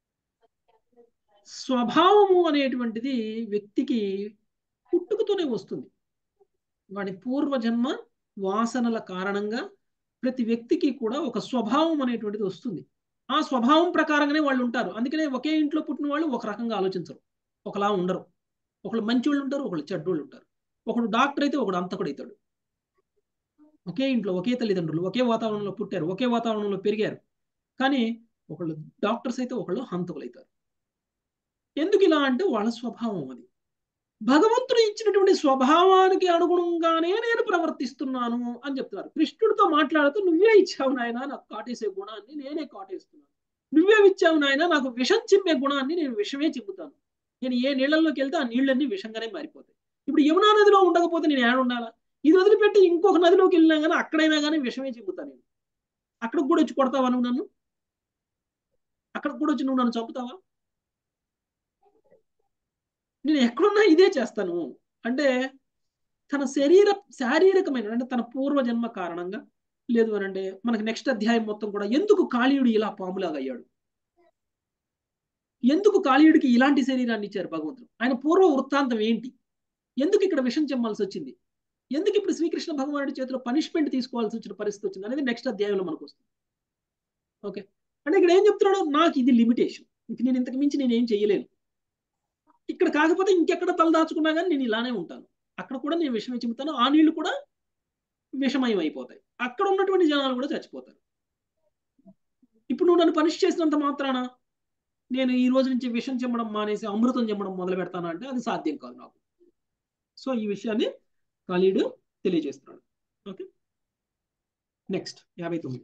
స్వభావము అనేటువంటిది వ్యక్తికి పుట్టుకతోనే వస్తుంది వాడి పూర్వజన్మ వాసనల కారణంగా ప్రతి వ్యక్తికి కూడా ఒక స్వభావం అనేటువంటిది వస్తుంది ఆ స్వభావం ప్రకారంగానే వాళ్ళు ఉంటారు అందుకనే ఒకే ఇంట్లో పుట్టిన వాళ్ళు ఒక రకంగా ఆలోచించరు ఒకలా ఉండరు ఒకళ్ళు మంచి వాళ్ళు ఉంటారు ఒకళ్ళు చెడ్డోళ్ళు ఉంటారు ఒకడు డాక్టర్ అయితే ఒకడు అంతకుడు అవుతాడు ఒకే ఇంట్లో ఒకే తల్లిదండ్రులు ఒకే వాతావరణంలో పుట్టారు ఒకే వాతావరణంలో పెరిగారు కానీ ఒకళ్ళు డాక్టర్స్ అయితే ఒకళ్ళు హంతకులు అవుతారు ఎందుకు ఇలా అంటే వాళ్ళ స్వభావం అది భగవంతుడు ఇచ్చినటువంటి స్వభావానికి అనుగుణంగానే నేను ప్రవర్తిస్తున్నాను అని చెప్తున్నారు కృష్ణుడితో మాట్లాడుతూ నువ్వే ఇచ్చావు నాయన నాకు కాటేసే గుణాన్ని నేనే కాటేస్తున్నాను నువ్వే ఇచ్చావు నాయన నాకు విషం చిమ్మే గుణాన్ని నేను విషమే చిమ్ముతాను నేను ఏ నీళ్ళల్లోకి వెళ్తే ఆ నీళ్ళన్నీ విషంగానే మారిపోతాయి ఇప్పుడు యమునా నదిలో ఉండకపోతే నేను ఏడ ఉండాలా ఇది వదిలిపెట్టి ఇంకొక నదిలోకి వెళ్ళినా కానీ అక్కడైనా కానీ విషమే చెబుతాను నేను అక్కడికి కూడా వచ్చి కొడతావా నువ్వు నన్ను అక్కడికి కూడా వచ్చి నువ్వు నన్ను చంపుతావా నేను ఎక్కడున్నా ఇదే చేస్తాను అంటే తన శరీర శారీరకమైన అంటే తన పూర్వజన్మ కారణంగా లేదు అని అంటే మనకి నెక్స్ట్ అధ్యాయం మొత్తం కూడా ఎందుకు కాళీయుడు ఇలా పాములాగా అయ్యాడు ఎందుకు కాళీయుడికి ఇలాంటి శరీరాన్ని ఇచ్చారు భగవంతుడు ఆయన పూర్వ వృత్తాంతం ఏంటి ఎందుకు ఇక్కడ విషం చెమ్మాల్సి వచ్చింది ఎందుకు ఇప్పుడు శ్రీకృష్ణ భగవానుడి చేతిలో పనిష్మెంట్ తీసుకోవాల్సి వచ్చిన పరిస్థితి వచ్చింది అనేది నెక్స్ట్ అధ్యాయంలో మనకు వస్తుంది ఓకే అంటే ఇక్కడ ఏం చెప్తున్నాడు నాకు ఇది లిమిటేషన్ ఇంక నేను ఇంతకు మించి నేను ఏం చేయలేను ఇక్కడ కాకపోతే ఇంకెక్కడ తల దాచుకున్నా కానీ నేను ఇలానే ఉంటాను అక్కడ కూడా నేను విషమే చెబుతాను ఆ నీళ్లు కూడా విషమయం అయిపోతాయి అక్కడ ఉన్నటువంటి జనాలు కూడా చచ్చిపోతారు ఇప్పుడు నువ్వు నన్ను పనిష్ చేసినంత మాత్రాన నేను ఈ రోజు నుంచి విషం చెమ్మడం మానేసి అమృతం చెమ్మడం మొదలు పెడతాను అంటే అది సాధ్యం కాదు నాకు సో ఈ విషయాన్ని కాళీయుడు తెలియజేస్తున్నాడు ఓకే నెక్స్ట్ యాభై తొమ్మిది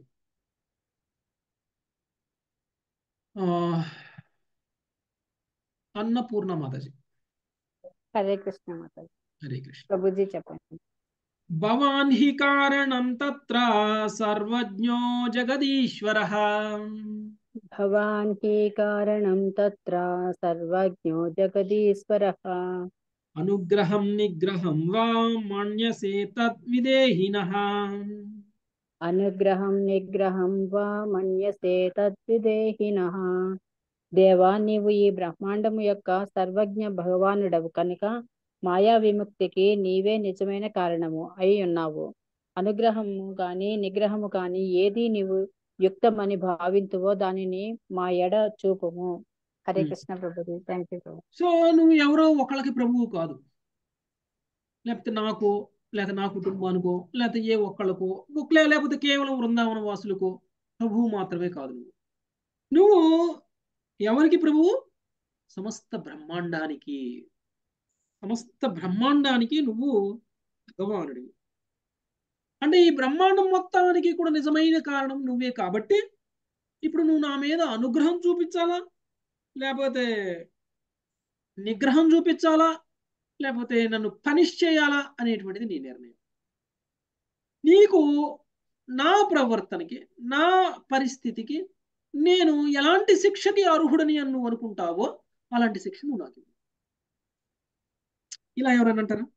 అన్నపూర్ణ మాతాజీ హరే కృష్ణ మాత హరే కృష్ణ ప్రభుజీ చెప్పండి భవాన్ హి కారణం తత్ర సర్వజ్ఞో జగదీశ్వర భవాన్ హి కారణం తత్ర సర్వజ్ఞో జగదీశ్వరః అనుగ్రహం నిగ్రహం వా మన్యసే తద్విదేహినః అనుగ్రహం నిగ్రహం వా మన్యసే తద్విదేహినః దేవా నీవు ఈ బ్రహ్మాండము యొక్క సర్వజ్ఞ భగవానుడవు కనుక మాయా విముక్తికి నీవే నిజమైన కారణము అయి ఉన్నావు అనుగ్రహము గాని నిగ్రహము గాని ఏది నీవు యుక్తమని భావింతువో దానిని మా ఎడ చూపుము హరే Hmm. కృష్ణ ప్రభుజీ థ్యాంక్ యూ సో నువ్వు ఎవరో ఒకళ్ళకి ప్రభువు కాదు లేకపోతే నాకు లేకపోతే నా కుటుంబానికో లేకపోతే ఏ ఒక్కళ్ళకో ఒక్కలే లేకపోతే కేవలం వృందావన వాసులకో ప్రభువు మాత్రమే కాదు నువ్వు నువ్వు ఎవరికి ప్రభువు సమస్త బ్రహ్మాండానికి సమస్త బ్రహ్మాండానికి నువ్వు భగవానుడివి అంటే ఈ బ్రహ్మాండం మొత్తానికి కూడా నిజమైన కారణం నువ్వే కాబట్టి ఇప్పుడు నువ్వు నా మీద అనుగ్రహం చూపించాలా లేకపోతే నిగ్రహం చూపించాలా లేకపోతే నన్ను పనిష్ చేయాలా అనేటువంటిది నీ నిర్ణయం నీకు నా ప్రవర్తనకి నా పరిస్థితికి నేను ఎలాంటి శిక్షకి అర్హుడని అని నువ్వు అనుకుంటావో అలాంటి శిక్ష నువ్వు నాకు ఇవ్వు. ఇలా ఎవరైనా అంటారా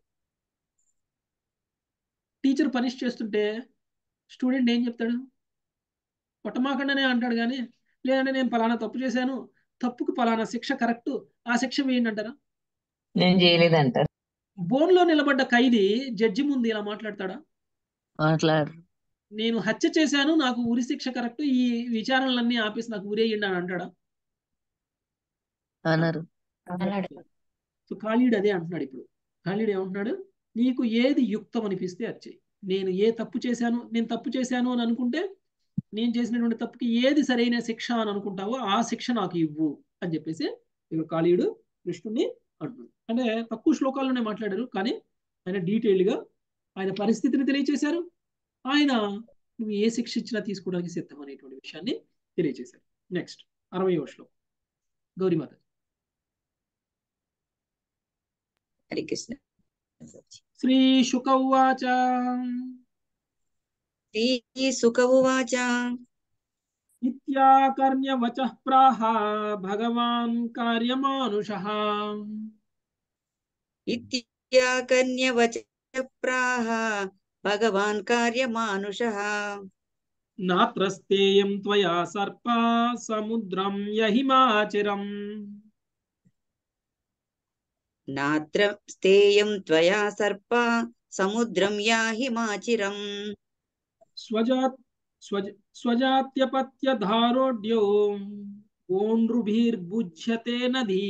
టీచర్ పనిష్ చేస్తుంటే స్టూడెంట్ ఏం చెప్తాడు కొట్టమాకండనే అంటాడు కానీ లేదంటే నేను పలానా తప్పు చేశాను తప్పుకు పలానా శిక్ష కరెక్ట్ ఆ శిక్ష వేయండి అంటారా నేను చేయలేదంట బోన్లో నిలబడ్డ ఖైదీ జడ్జి ముందు ఇలా మాట్లాడతాడా మాట్లాడు నేను హత్య చేశాను నాకు ఉరి శిక్ష కరెక్ట్ ఈ విచారణలన్నీ ఆపేసి నాకు ఉరేయండి అని అంటాడా అన్నారు సో ఖాళీడు అదే అంటున్నాడు ఇప్పుడు ఖాళీడు ఏమంటున్నాడు నీకు ఏది యుక్తం అనిపిస్తే అది చెయ్యి నేను ఏ తప్పు చేశాను నేను తప్పు చేశాను అని అనుకుంటే నేను చేసినటువంటి తప్పుకి ఏది సరైన శిక్ష అని అనుకుంటావో ఆ శిక్ష నాకు ఇవ్వు అని చెప్పేసి ఇక్కడ కాళీయుడు కృష్ణుడిని అంటున్నాడు అంటే తక్కువ శ్లోకాల్లోనే మాట్లాడారు కానీ ఆయన డీటెయిల్డ్గా ఆయన పరిస్థితిని తెలియచేశారు ఆయన నువ్వు ఏ శిక్ష ఇచ్చినా తీసుకోవడానికి సిద్ధం అనేటువంటి విషయాన్ని తెలియచేశారు నెక్స్ట్ అరవై శ్లోకం గౌరీమాత హరి కృష్ణ శ్రీ శుక ఉవాచ శ్రీ సుఖ ఉవాచ ఇత్యాకర్ణ్యవచ ప్రాహ భగవాన్ కార్యమానుషః ఇత్యాకన్యవచ ప్రాహ భగవాన్ కార్యమానుషః నాత్రస్తేయం త్వయా సర్ప సముద్రం యహిమాచిరం నాత్ర స్థేయం త్వయా సర్ప సముద్రం యాహి మాచిరం స్వజాత్ స్వజ స్వజాత్యపత్యధారోడ్యో ఓండ్రుభిర్భుజ్యతే నదీ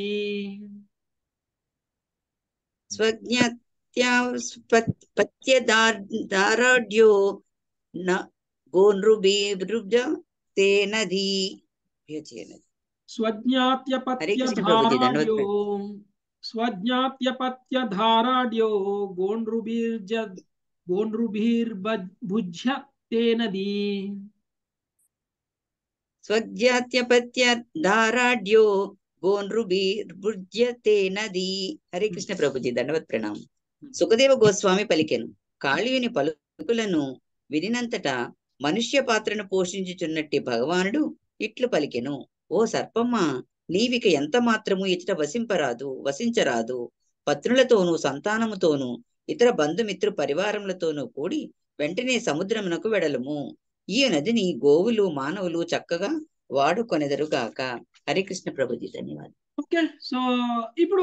స్వజ్ఞత్యాపత్యదారాఢ్యో న గోనృభిర్భుజ తే నదీ హరే కృష్ణ ప్రభుజీ దండవత్ స్వజ్ఞాత్యపత్యధారాడ్యో స్వజ్ఞాత్యపత్యధారాడ్యో గోండ్రుభిర్జ గోండ్రుభిర్భుజ్య తే నదీ స్వజ్ఞాత్యపత్య దారాఢ్యో గోనృభిర్భుజ్య తే నదీ హరే కృష్ణ ప్రభుజీ దండవత్ ప్రణామం సుఖదేవ గోస్వామి పలికెను కాళీయుని పలుకులను వినినంతటా మనుష్య పాత్రను పోషించుచున్నట్టి భగవానుడు ఇట్లు పలికెను ఓ సర్పమ్మ నీవిక ఎంత మాత్రము ఇతర వసింపరాదు వసించరాదు పత్నులతోనూ సంతానముతోనూ ఇతర బంధుమిత్రు పరివారములతోనూ కూడి వెంటనే సముద్రమునకు వెడలము ఈ నదిని గోవులు మానవులు చక్కగా వాడుకొనెదరుగాక హరికృష్ణ ప్రభుజీ ధన్యవాదాలు ఓకే సో ఇప్పుడు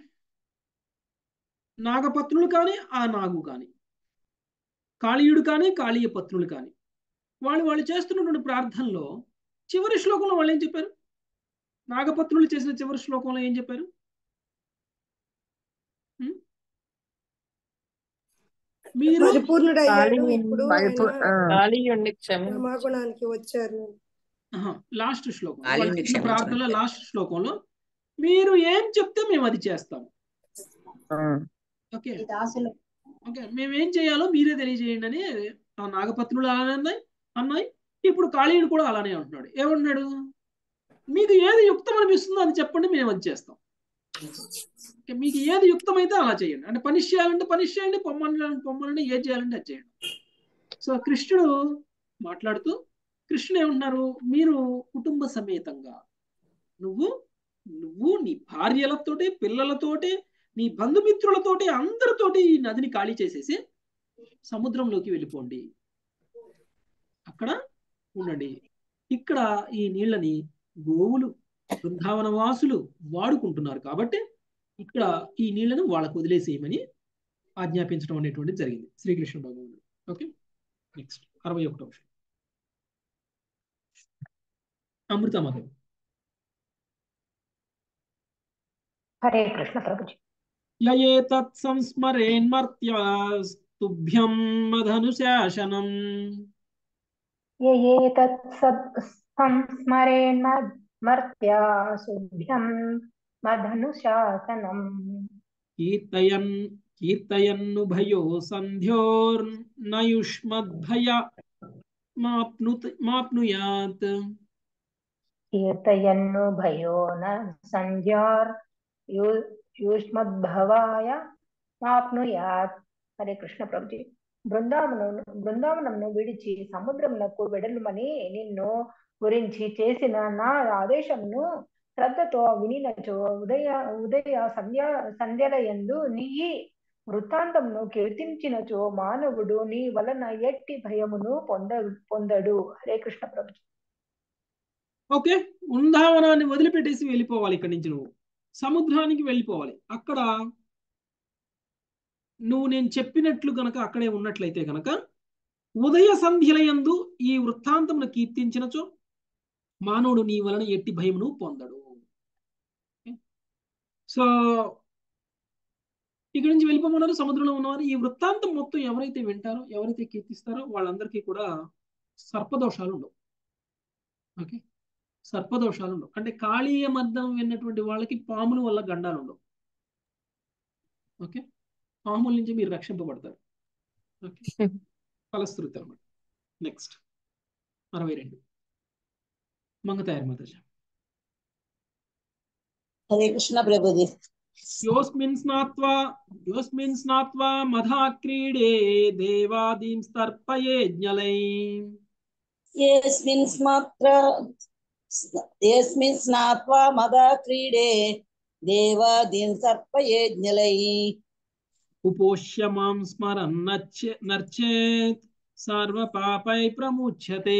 నాగపత్రులు కానీ ఆ నాగు కానీ కాళీయుడు కానీ కాళీయ పత్రులు కానీ వాళ్ళు వాళ్ళు చేస్తున్నటువంటి ప్రార్థనలో చివరి శ్లోకంలో వాళ్ళు ఏం చెప్పారు నాగపత్రులు చేసిన చివరి శ్లోకంలో ఏం చెప్పారు ఉం? మీరు పరిపూర్ణుడయ్యాడు ఇప్పుడు పరిపూ- ఆయన ఆ. కాళీయుణ్ణి క్షమించు. క్షమాగుణానికి వచ్చారు లాస్ట్ శ్లోకం కాళీయుని వాళ్ళ చిన్న క్షమించమని ప్రార్థనలో లాస్ట్ శ్లోకంలో మీరు ఏం చెప్తే మేము అది చేస్తాం ఓకే దాసులు ఓకే మేము ఏం చేయాలో మీరే తెలియజేయండి అని ఆ నాగపత్రులు అలానే అన్నాయి అన్నాయి ఇప్పుడు కాళీయుడు కూడా అలానే అంటున్నాడు ఏమంటున్నాడు మీకు ఏది యుక్తం అనిపిస్తుందో అది చెప్పండి మేము అది చేస్తాం ఓకే, మీకు ఏది యుక్తమైతే అలా చేయండి అంటే పనిష్ చేయాలంటే పనిష్ చేయండి పొమ్మని పొమ్మనండి ఏది చేయాలంటే అది చేయండి సో కృష్ణుడు మాట్లాడుతూ కృష్ణుడు ఏమంటున్నారు మీరు కుటుంబ సమేతంగా నువ్వు నువ్వు నీ భార్యలతోటి పిల్లలతోటి నీ బంధుమిత్రులతోటి అందరితోటి ఈ నదిని ఖాళీ చేసేసి సముద్రంలోకి వెళ్ళిపోండి అక్కడ ఉండండి ఇక్కడ ఈ నీళ్ళని గోవులు బృందావన వాసులు వాడుకుంటున్నారు కాబట్టి ఇక్కడ ఈ నీళ్లను వాళ్ళకు వదిలేసేయమని ఆజ్ఞాపించడం అనేటువంటిది జరిగింది శ్రీకృష్ణ భగవానుడు ఓకే నెక్స్ట్ అరవై ఒకటో విషయం అమృతమగం హరే కృష్ణ ప్రభుజీ యయేతత్ సంస్మరేన్మర్త్యాస్తుభ్యం మధనుశాసనం యయేతత్ సత్ సంస్మరేన్మర్త్యా శుభ్యం మధనుశాసనం కీర్తయన్ కీర్తయన్నుభయో సంధ్యోర్నయుష్మద్భయ మాప్నుత్ మాప్నుయాత్ కీర్తయన్ను భయో న సంధ్యార్ యూ- యూష్మద్భవాయ మాప్నుయాత్ హరే కృష్ణ ప్రభుజీ బృందావనం బృందావనంను విడిచి సముద్రమునకు వెడలుమని నిన్ను గురించి చేసిన నా ఆదేశమును శ్రద్ధతో వినినచో ఉదయ ఉదయ సంధ్య సంధ్యలయందు నీ ఈ వృత్తాంతమును కీర్తించినచో మానవుడు నీ వలన ఎట్టి భయమును పొంద పొందడు హరే కృష్ణ ప్రభుజీ ఓకే బృందావనాన్ని వదిలిపెట్టేసి వెళ్ళిపోవాలి ఇక్కడి నుంచి నువ్వు సముద్రానికి వెళ్ళిపోవాలి అక్కడ నువ్వు నేను చెప్పినట్లు గనక అక్కడే ఉన్నట్లయితే గనక ఉదయ సంధ్యలయందు ఈ వృత్తాంతమును కీర్తించినచో మానవుడు నీ వలన ఎట్టి భయమును పొందడు ఓకే? సో ఇక్కడి నుంచి వెళ్ళిపోమన్నారు సముద్రంలో ఉన్నవారు ఈ వృత్తాంతం మొత్తం ఎవరైతే వింటారో ఎవరైతే కీర్తిస్తారో వాళ్ళందరికీ కూడా సర్పదోషాలు ఉండవు ఓకే సర్పదోషాలు ఉండవు అంటే కాళీయ మద్దం విన్నటువంటి వాళ్ళకి పాముల వల్ల గండాలు ఉండవు ఓకే పాముల నుంచి మీరు రక్షింపబడతారు ఓకే ఫలశ్రుతి అనమాట నెక్స్ట్ అరవై రెండు మంగతాయర్ మాతాజ హరే కృష్ణ ప్రభుజీ యోస్మిన్ స్నాత్వా యోస్మిన్ స్నాత్వా మధా క్రీడే దేవాదీం స్తర్పయేజ్ఞలై యస్మిన్ స్మాత్ర యస్మిన్ స్నాత్వా మదా క్రీడే దేవాదీన్ సర్పయేజ్ఞలై ఉపోష్య మాం స్మరన్ నచ్చే నర్చేత్ సర్వ పాపై ప్రముచ్యతే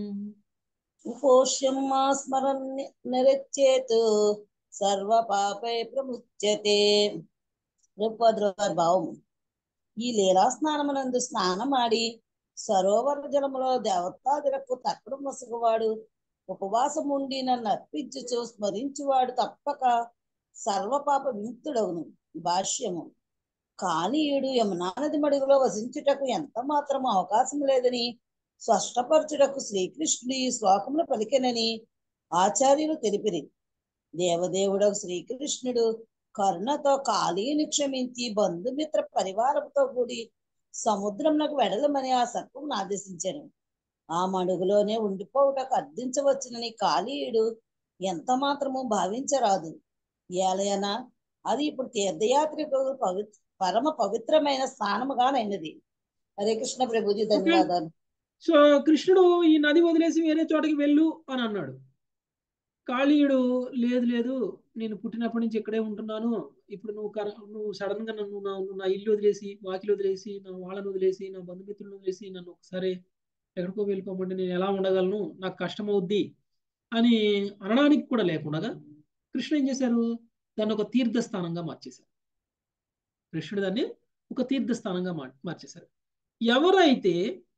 ఉపోష్యం మా స్మరన్ నిరచ్చేత్ సర్వ పాపై ప్రముచ్యతే రూపద్రోగారి భావం ఈ లీలా స్నానమునందు స్నానమాడి సరోవర జలములో దేవతాదులకు తర్పణం మొసగువాడు ఉపవాసం ఉండి నన్ను అర్పించుచు స్మరించువాడు తప్పక సర్వపాప విముక్తుడవును భాష్యము కానీయుడు యమునా నది మడుగులో వసించుటకు ఎంత మాత్రం అవకాశం లేదని స్పష్టపరచుటకు శ్రీకృష్ణుడు ఈ శ్లోకమును పలికెనని ఆచార్యులు తెలిపిరి దేవదేవుడు శ్రీకృష్ణుడు కరుణతో కాళీని క్షమించి బంధుమిత్ర పరివారంతో కూడి సముద్రమునకు వెడలమని ఆ సర్పం ఆదేశించాను ఆ మడుగులోనే ఉండిపోవుటకు అర్థించవచ్చునని కాళీయుడు ఎంత మాత్రము భావించరాదు ఏలయన అది ఇప్పుడు తీర్థయాత్రికు పవి పరమ పవిత్రమైన స్థానముగానైనది హరే కృష్ణ ప్రభుజీ ధన్యవాదాలు సో కృష్ణుడు ఈ నది వదిలేసి వేరే చోటకి వెళ్ళు అని అన్నాడు కాళీయుడు లేదు లేదు నేను పుట్టినప్పటి నుంచి ఇక్కడే ఉంటున్నాను ఇప్పుడు నువ్వు కర నువ్వు సడన్ గా నన్ను నా నా ఇల్లు వదిలేసి వాకిలు వదిలేసి నా వాళ్ళని వదిలేసి నా బంధుమిత్రులను వదిలేసి నన్ను ఒకసారి ఎక్కడికో వెళ్ళిపోమంటే నేను ఎలా ఉండగలను నాకు కష్టం అవుద్ది అని అనడానికి కూడా లేకుండా కృష్ణుడు ఏం చేశారు దాన్ని ఒక తీర్థస్థానంగా మార్చేశారు కృష్ణుడు దాన్ని ఒక తీర్థస్థానంగా మార్ మార్చేశారు ఎవరైతే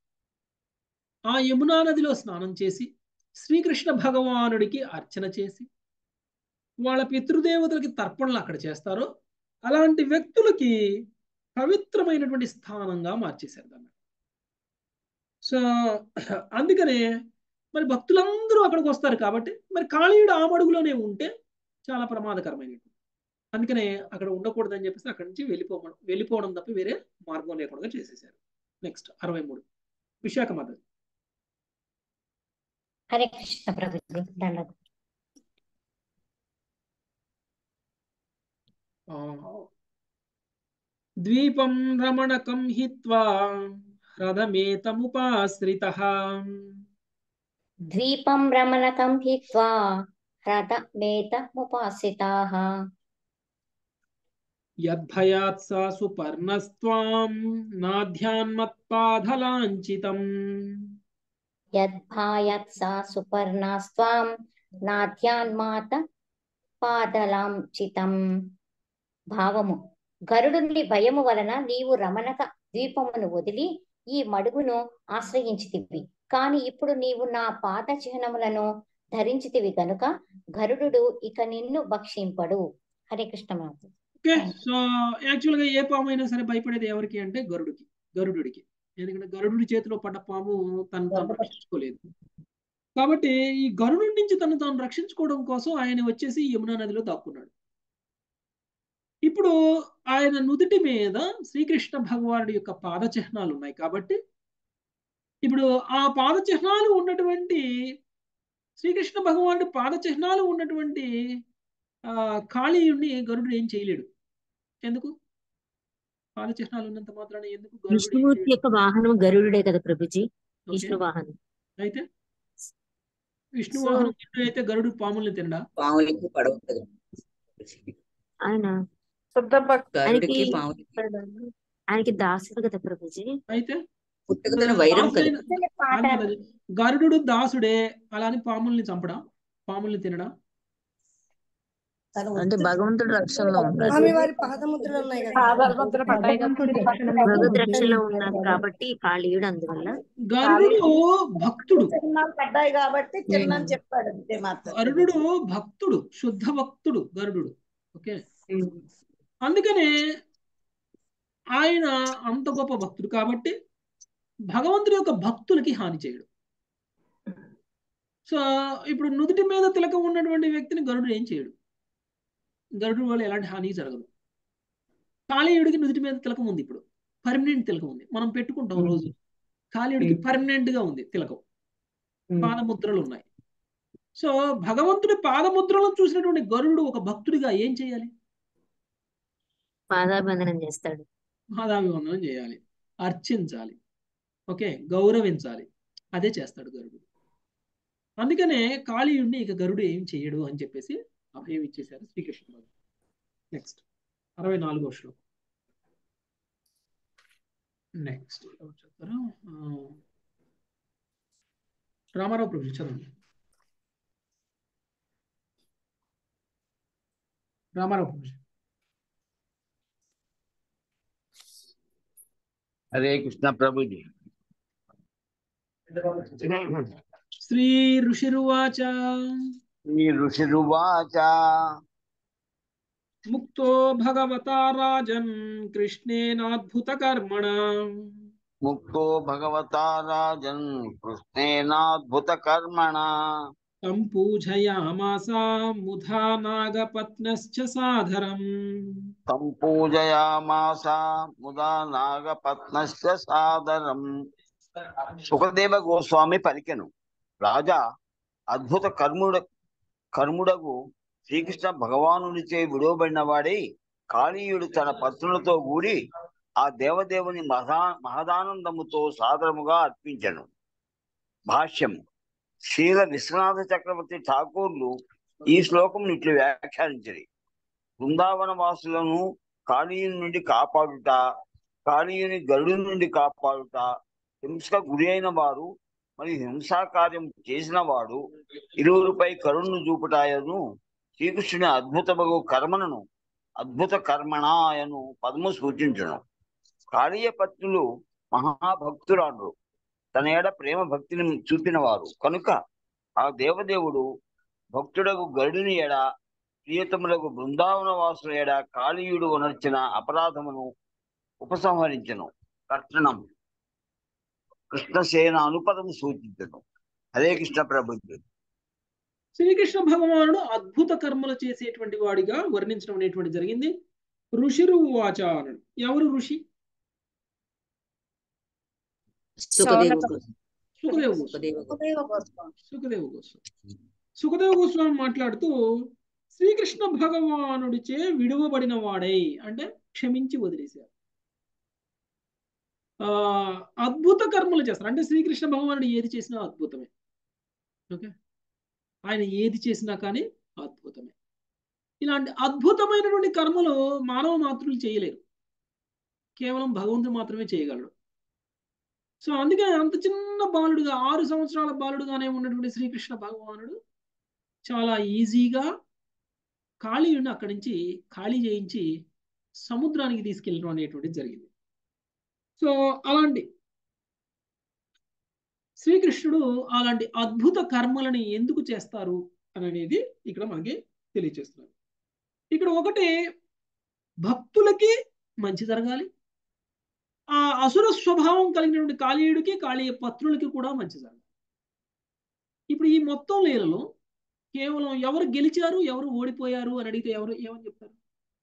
ఆ యమునా నదిలో స్నానం చేసి శ్రీకృష్ణ భగవానుడికి అర్చన చేసి వాళ్ళ పితృదేవతలకి తర్పణలు అక్కడ చేస్తారో అలాంటి వ్యక్తులకి పవిత్రమైనటువంటి స్థానంగా మార్చేశారు దాన్ని సో అందుకనే మరి భక్తులందరూ అక్కడికి వస్తారు కాబట్టి మరి కాళీయుడు ఆ మడుగులోనే ఉంటే చాలా ప్రమాదకరమైనటువంటి అందుకనే అక్కడ ఉండకూడదని చెప్పేసి అక్కడి నుంచి వెళ్ళిపోవడం వెళ్ళిపోవడం తప్ప వేరే మార్గం లేకుండా చేసేసారు నెక్స్ట్ అరవై మూడు విశాఖ మదర్ హరే కృష్ణ ప్రభుజీ దండలు ద్వీపం రమణకం హిత్వా హ్రదమేతముపాశ్రిత ద్వీపం రమణకం హిత్వా హ్రదమేతముపాసితాః యద్భయాత్ సా సుపర్ణస్త్వాం నాధ్యాన్మత్పాధలాంఛితం యద్భాయత్ సా సుపర్ణాస్త్వాం నాథ్యాన్మాత పాదలాంచితం భావము గరుడుని భయము వలన నీవు రమణక ద్వీపమును వదిలి ఈ మడుగును ఆశ్రయించితివి కాని ఇప్పుడు నీవు నా పాద చిహ్నములను ధరించితివి గనుక గరుడు ఇక నిన్ను భక్షింపడు హరే కృష్ణ మాత ఓకే సో యాక్చువల్ గా ఏ పాము అయినా సరే భయపడేది ఎవరికి అంటే గరుడికి గరుడుడికి ఎందుకంటే గరుడుడి చేతిలో పడ్డ పాము తను తాను రక్షించుకోలేదు కాబట్టి ఈ గరుడు నుంచి తను తాను రక్షించుకోవడం కోసం ఆయన వచ్చేసి యమునా నదిలో దాక్కున్నాడు ఇప్పుడు ఆయన నుదుటి మీద శ్రీకృష్ణ భగవానుడి యొక్క పాద చిహ్నాలు ఉన్నాయి కాబట్టి ఇప్పుడు ఆ పాద చిహ్నాలు ఉన్నటువంటి శ్రీకృష్ణ భగవానుడి పాద చిహ్నాలు ఉన్నటువంటి ఆ కాళీయుడిని గరుడు ఏం చేయలేడు ఎందుకు పాద చిహ్నాలు ఉన్నంత మాత్రాన ఎందుకు గరుడు ఏం విష్ణుమూర్తి చేయలేడు యొక్క వాహనం గరుడుడే కదా ప్రభుజీ ఓకే విష్ణు వాహనం అయితే విష్ణు సో వాహనం గరుడు అయితే గరుడు పాముల్ని తినడా పాములకి పడవ కదా ఆయన శుద్ధ భక్తి ఆయనకి గరుడికి పాములకి ఆయనకి దాసుడు కదా ప్రభుజీ అయితే పుట్టుకతోనే వైరం దాసుడైన కలిగి కాదు మాతాజీ గరుడు దాసుడే అలా అని పాముల్ని చంపడా పాముల్ని తినడా తన అంటే ఉత్తర భగవంతుడు రక్షణలో ఉన్నాడు స్వామి వారి పాదముద్రలు ఉన్నాయి కదా పాదముద్ర పడ్డాయి కదా భగవంతుడి రక్షణలో భగవద్ రక్షణలో ఉన్నారు ఉన్నారు కాబట్టి కాళీయుడు అందువల్ల గరుడు భక్తుడు చిహ్నాలు పడ్డాయి కాబట్టి చిన్నని చెప్పాడు అంతే మాత్రం గరుడు భక్తుడు శుద్ధ భక్తుడు గరుడు ఓకే అందుకనే ఆయన అంత గొప్ప భక్తుడు కాబట్టి భగవంతుడి యొక్క భక్తులకి హాని చేయడు సో ఇప్పుడు నుదుటి మీద తిలకం ఉన్నటువంటి వ్యక్తిని గరుడు ఏం చేయడు గరుడు వల్ల ఎలాంటి హాని జరగదు కాళీయుడికి నుదుటి మీద తిలకం ఉంది ఇప్పుడు పర్మనెంట్ తిలకం ఉంది మనం పెట్టుకుంటాం రోజు కాళీయుడికి పర్మనెంట్ గా ఉంది తిలకం పాదముద్రలు ఉన్నాయి సో భగవంతుడి పాదముద్రలను చూసినటువంటి గరుడు ఒక భక్తుడిగా ఏం చేయాలి పాదాభివందనం చేస్తాడు పాదాభివందనం చేయాలి అర్చించాలి ఓకే గౌరవించాలి అదే చేస్తాడు గరుడు అందుకనే కాళీయుడిని ఇక గరుడు ఏం చేయడు అని చెప్పేసి అభయం ఇచ్చేశారు శ్రీకృష్ణ భగవాన్ నెక్స్ట్ అరవై నాలుగో శ్లోకం నెక్స్ట్ ఎవరు చెప్తారు ఆ, రామారావు ప్రభు చదవండి రామారావు ప్రభు హరే కృష్ణ ప్రభుజీ శ్రీ ఋషిరువాచ శ్రీ ఋషిరువాచ ముక్తో భగవతా రాజన్ కృష్ణేనాద్భుత కర్మణ ముక్తో భగవతా రాజన్ కృష్ణేనాద్భుత కర్మణ తం పూజయామాస ముధా నాగపత్నశ్చ సాధరం తం పూజయామాస ముదా నాగపత్నశ్చ సాదరం సుఖదేవ గోస్వామి పలికెను రాజా అద్భుత కర్ముడ కర్ముడగు శ్రీకృష్ణ భగవానునిచే విడువబడిన వాడై కాళీయుడు తన పత్నులతో కూడి ఆ దేవదేవుని మహా మహదానందముతో సాదరముగా అర్పించను భాష్యం శ్రీల విశ్వనాథ చక్రవర్తి ఠాకూర్లు ఈ శ్లోకం ఇట్లు వ్యాఖ్యానించది బృందావన వాసులను కాళీయుని నుండి కాపాడుట కాళీయుని గరుడు నుండి కాపాడుట హింసక గురి అయిన వారు మరియు హింసా కార్యం చేసిన వాడు ఇరువురిపై కరుణను చూపుటాయను శ్రీకృష్ణుని అద్భుతమగు కర్మలను అద్భుత కర్మణాయను పదము సూచించును కాళీయ పత్నులు మహాభక్తురాండ్రు తన ఏడ ప్రేమ భక్తిని చూపిన వారు కనుక ఆ దేవదేవుడు భక్తుడకు గరుడుని ఎడ ప్రియతములకు బృందావన వాసుల ఎడ కాళీయుడు ఉనర్చిన అపరాధమును ఉపసంహరించను కర్షణం కృష్ణసేన అనుపదము సూచించను హరే కృష్ణ ప్రభుత్వం శ్రీకృష్ణ భగవానుడు అద్భుత కర్మలు చేసేటువంటి వాడిగా వర్ణించడం అనేటువంటి జరిగింది ఋషిరు వాచ అన్నాడు ఎవరు ఋషి సుఖదేవ సుఖదేవ గోస్వామి సుఖదేవ గోస్వామి సుఖదేవ గోస్వామి మాట్లాడుతూ శ్రీకృష్ణ భగవానుడిచే విడువబడిన వాడై అంటే క్షమించి వదిలేశారు ఆ అద్భుత కర్మలు చేస్తారు అంటే శ్రీకృష్ణ భగవానుడు ఏది చేసినా అద్భుతమే ఓకే ఆయన ఏది చేసినా కానీ అద్భుతమే ఇలాంటి అద్భుతమైనటువంటి కర్మలు మానవ మాతృలు చేయలేరు కేవలం భగవంతుడు మాత్రమే చేయగలడు సో అందుకే అంత చిన్న బాలుడుగా ఆరు సంవత్సరాల బాలుడుగానే ఉన్నటువంటి శ్రీకృష్ణ భగవానుడు చాలా ఈజీగా కాళీయుడిని అక్కడి నుంచి ఖాళీ చేయించి సముద్రానికి తీసుకెళ్ళడం అనేటువంటిది జరిగింది సో అలాంటి శ్రీకృష్ణుడు అలాంటి అద్భుత కర్మలని ఎందుకు చేస్తారు అని అనేది ఇక్కడ మనకి తెలియచేస్తున్నారు ఇక్కడ ఒకటి భక్తులకి మంచి జరగాలి ఆ అసుర స్వభావం కలిగినటువంటి కాళీయుడికి కాళీయ పత్రులకి కూడా మంచి జరగాలి ఇప్పుడు ఈ మొత్తం లీలలో కేవలం ఎవరు గెలిచారు ఎవరు ఓడిపోయారు అని అడిగితే ఎవరు ఏమని చెప్తారు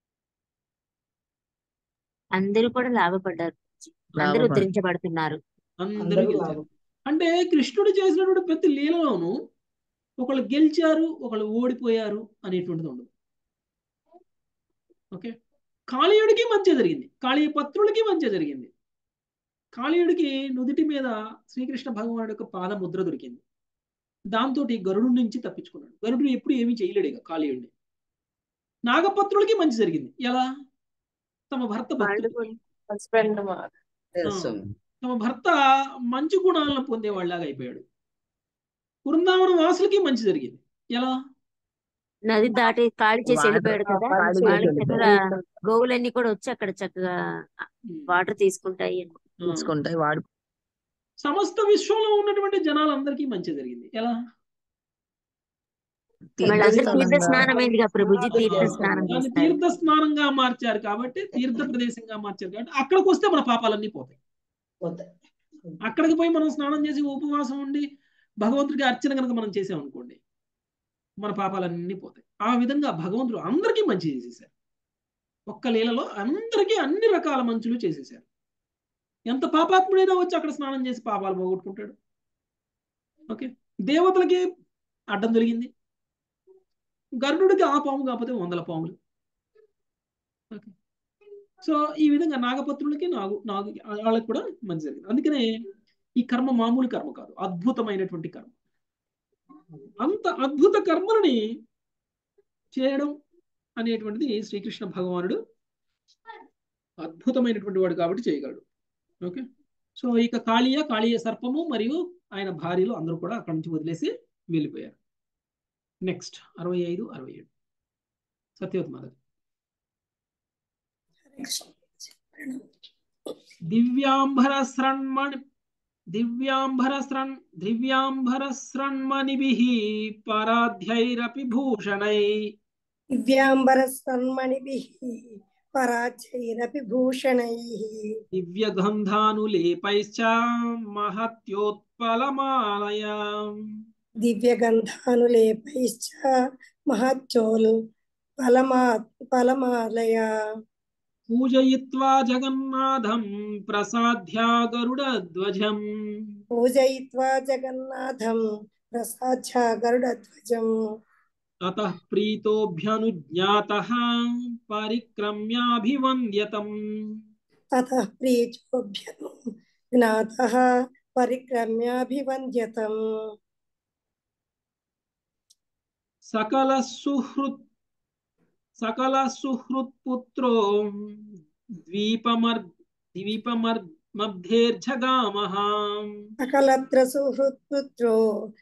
అందరూ కూడా లాభపడ్డారు అందరూ లాభపడ్డారు. ఉద్ధరించబడుతున్నారు అందరూ గెలిచారు అంటే కృష్ణుడు చేసినటువంటి ప్రతి లీలలోనూ ఒకళ్ళు గెలిచారు ఒకళ్ళు ఓడిపోయారు అనేటువంటిది ఉండదు ఓకే కాళీయుడికి మంచి జరిగింది కాళీయ పత్రులకి మంచి జరిగింది కాళీయుడికి నుదిటి మీద శ్రీకృష్ణ భగవానుడి యొక్క పాదముద్ర దొరికింది దాంతో గరుడు నుంచి తప్పించుకున్నాడు గరుడు ఎప్పుడు ఏమీ చేయలేడు ఇక కాళీయుడిని నాగపత్రులకి మంచి జరిగింది ఎలా తమ భర్త వాళ్ళు భక్తుడు కూడా హస్బెండ్ ఆ, తమ భర్త మంచి గుణాలను పొందేవాళ్ళలాగా అయిపోయాడు బృందావన వాసులకి మంచి జరిగింది ఎలా నది దాటి ఖాళీ చేసి వాటర్ వెళ్ళిపోయాడు కదా ఖాళీ చేసి వాళ్ళకి చక్కగా వెళ్ళిపోయాడు. గోవులన్నీ కూడా వచ్చి అక్కడ చక్కగా వాటర్ తీసుకుంటాయి అని ఆ, తీసుకుంటాయి వాడు సమస్త విశ్వంలో ఉన్నటువంటి జనాలందరికీ మంచి జరిగింది ఎలా వాళ్ళందరూ తీర్థ తీర్థస్థలంగా స్నానం అయిందిగా ప్రభుజీ తీర్థ స్నానం దాన్ని చేస్తారు తీర్థ స్నానంగా మార్చారు కాబట్టి తీర్థ ప్రదేశంగా మార్చారు కాబట్టి అక్కడికి వస్తే మన పాపాలన్నీ పోతాయి పోతాయి అక్కడికి పోయి మనం స్నానం చేసి ఉపవాసం ఉండి భగవంతుడికి అర్చన కనుక మనం చేసామనుకోండి మన పాపాలన్నీ పోతాయి ఆ విధంగా భగవంతుడు అందరికీ మంచి చేసేసారు ఒక్క లీలలో అందరికీ అన్ని రకాల మంచులు చేసేసారు ఎంత పాపాత్ముడైనా వచ్చి అక్కడ స్నానం చేసి పాపాలు పోగొట్టుకుంటాడు ఓకే దేవతలకి అడ్డం దొరికింది గరుడుడికి ఆ పాము కాకపోతే వందల పాములు ఓకే సో ఈ విధంగా నాగపత్రులకి నాగు నాగు వాళ్ళకి కూడా మంచి జరిగింది అందుకనే ఈ కర్మ మామూలు కర్మ కాదు అద్భుతమైనటువంటి కర్మ అంత అద్భుత కర్మలని చేయడం అనేటువంటిది శ్రీకృష్ణ భగవానుడు అద్భుతమైనటువంటి వాడు కాబట్టి చేయగలడు ఓకే సో ఇక కాళీయ కాళీయ సర్పము మరియు ఆయన భార్యలు అందరూ కూడా అక్కడి నుంచి వదిలేసి వెళ్ళిపోయారు నెక్స్ట్ అరవై ఐదు అరవై ఏడు సత్యవతి మాధవ్ దివ్యాంబర శ్రణ్మణి దివ్యాంబర శ్రణ్ దివ్యాంబర శ్రణ్మణిభిః పరాధ్యైరపి భూషణై దివ్యాంబరస్మణిభిः పరాచైరపి భూషణైः దివ్యగంధానులేపైశ్చ మహత్యోత్పలమాలయా దివ్యగంధానులేపైశ్చ మహచ్చోల్ ఫలమా ఫలమాలయ పూజయిత్వా జగన్నాథం ప్రసాద్యా గరుడధ్వజం పూజయిత్వా జగన్నాథం ప్రసాద్య గరుడధ్వజం తతః ప్రీతోభ్యనుజ్ఞాతః పరిక్రమ్యాభివంద్యతం తతః ప్రీచోభ్యను జ్ఞాతः పరిక్రమ్యాభివంద్యతం సకల సుహృత్ సకల సుహృత్పుత్రో ద్వీపమర్ ద్వీపమర్ మధ్యేర్జగామః సకలత్ర సుహృత్పుత్రో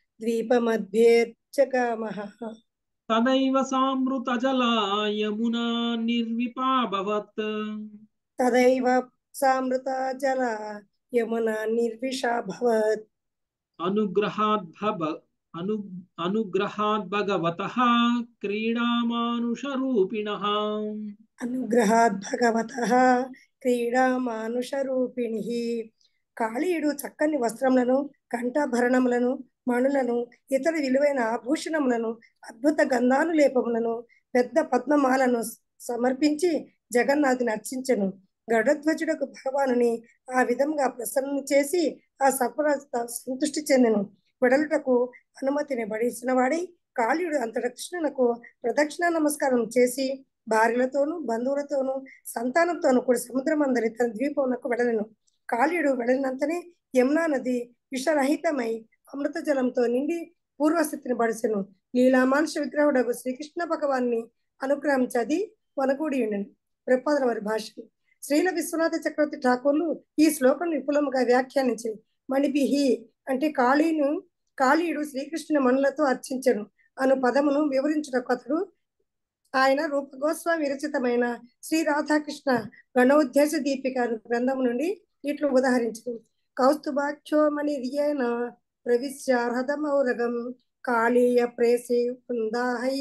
ద్వీపమధ్యేర్చగామః తదైవ సామృతజలా యమునా నిర్విపాభవత్ తదైవ సామృత జల యమున నిర్విషాభవత్ అనుగ్రహాద్భవ అను అనుగ్రహాద్ భగవతః క్రీడామానుషరూపిణః అనుగ్రహాద్ భగవతః క్రీడామానుషరూపిణి కాళీయుడు చక్కని వస్త్రములను కంఠభరణములను మణులను ఇతర విలువైన ఆభూషణములను అద్భుత గంధాను లేపములను పెద్ద పద్మమాలను సమర్పించి జగన్నాథుని అర్చించెను గరుడధ్వజుడకు భగవానుని ఆ విధంగా ప్రసన్న చేసి ఆ సర్పరాజు సంతృష్టి చెందెను వెడలుటకు అనుమతిని బడిసిన వాడై కాళీయుడు అంతట కృష్ణునకు ప్రదక్షిణ నమస్కారం చేసి భార్యలతోనూ బంధువులతోనూ సంతానంతోనూ కూడా సముద్రం అందరి తన ద్వీపమునకు వెడలను కాళీయుడు వెడలినంతనే యమునా నది విషరహితమై అమృత జలంతో నిండి పూర్వస్థితిని బడిసెను లీలామానుష విగ్రహుడకు శ్రీకృష్ణ భగవాన్ని అనుగ్రహించది వనగూడి ఉండను ప్రపాదల వారి భాష శ్రీల విశ్వనాథ చక్రవర్తి ఠాకూర్లు ఈ శ్లోకం విపులముగా వ్యాఖ్యానించి మణిభిహి అంటే కాళీను కాళీయుడు శ్రీకృష్ణుని మనులతో అర్చించను అను పదమును వివరించుటకు అతడు ఆయన రూపగోస్వామి విరచితమైన శ్రీ రాధాకృష్ణ గణోద్దేశ దీపిక అను గ్రంథం నుండి ఇట్లు ఉదాహరించు కౌస్తుభాఖ్యోమణి రియేన ప్రవిశ్యార్హదమౌరగం కాళీయ ప్రేసి వృందాహై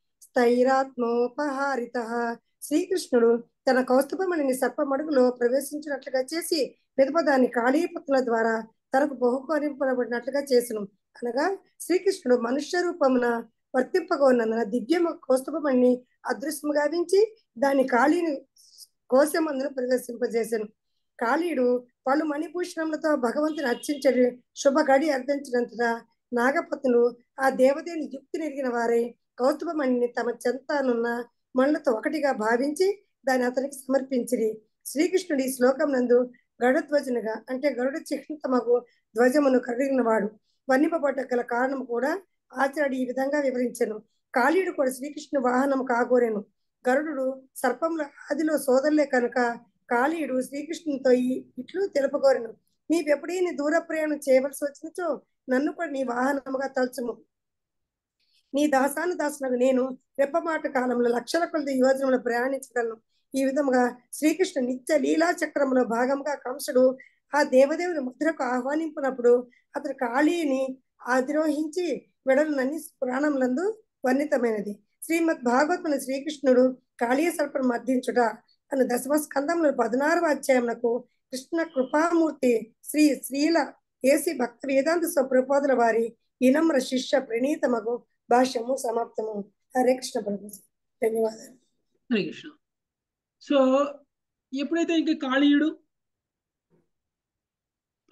స్థైరాత్మోపహారిత శ్రీకృష్ణుడు తన కౌస్తుభమణిని సర్పమడుగులో ప్రవేశించినట్లుగా చేసి పిదప దాన్ని కాళీపత్తుల ద్వారా తనకు బహుకరింపబడినట్లుగా చేసను అనగా శ్రీకృష్ణుడు మనుష్య రూపమున వర్తింపగోనందున దివ్య కౌస్తుభమణిని అదృశ్యము గావించి దాని కాళీని కోశమందును ప్రదర్శింపజేశాను కాళీయుడు పలు మణిభూషణములతో భగవంతుని అర్చించడి శుభ గడి అర్థించినంతటా నాగపత్నులు ఆ దేవదేని యుక్తి నెరిగిన వారే కౌస్తుభమణిని తమ చెంతానున్న మణులతో ఒకటిగా భావించి దాన్ని అతనికి సమర్పించిరి శ్రీకృష్ణుడు ఈ శ్లోకం నందు గరుడధ్వజునిగా అంటే గరుడ చిహ్నితమగు ధ్వజమును కలిగిన వాడు వర్ణింపబడ్డ గల కారణం కూడా ఆచార్యుడు ఈ విధంగా వివరించను కాళీయుడు కూడా శ్రీకృష్ణు వాహనం కాగోరెను గరుడు సర్పముల ఆదిలో సోదరులే కనుక కాళీయుడు శ్రీకృష్ణునితో ఈ ఇట్లు తెలుపగోరెను నీవెప్పుడైనా దూర ప్రయాణం చేయవలసి వచ్చినచో నన్ను కూడా నీ వాహనముగా తలుచుము నీ దాసాను దాసునకు నేను రెప్పమాట కాలంలో లక్షల కొలది యోజనములు ప్రయాణించగలను ఈ విధముగా శ్రీకృష్ణ నిత్య లీలా చక్రములో భాగంగా కంసుడు ఆ దేవదేవుని ముద్రకు ఆహ్వానింపునప్పుడు అతడు కాళీని అధిరోహించి వెడలనని పురాణములందు వర్ణితమైనది శ్రీమద్ భాగవతుని శ్రీకృష్ణుడు కాళీయ సర్పను మర్దించుట అను దశమ స్కందంలో పదనారవ అధ్యాయమునకు కృష్ణ కృపామూర్తి శ్రీ శ్రీల ఏసి భక్త వేదాంత స్వప్రపోదుల వారి వినమ్ర శిష్య ప్రణీతమగు భాష్యము సమాప్తము హరే కృష్ణ ప్రభు ధన్యవాదాలు హరే కృష్ణ సో ఎప్పుడైతే ఇంకా కాళీయుడు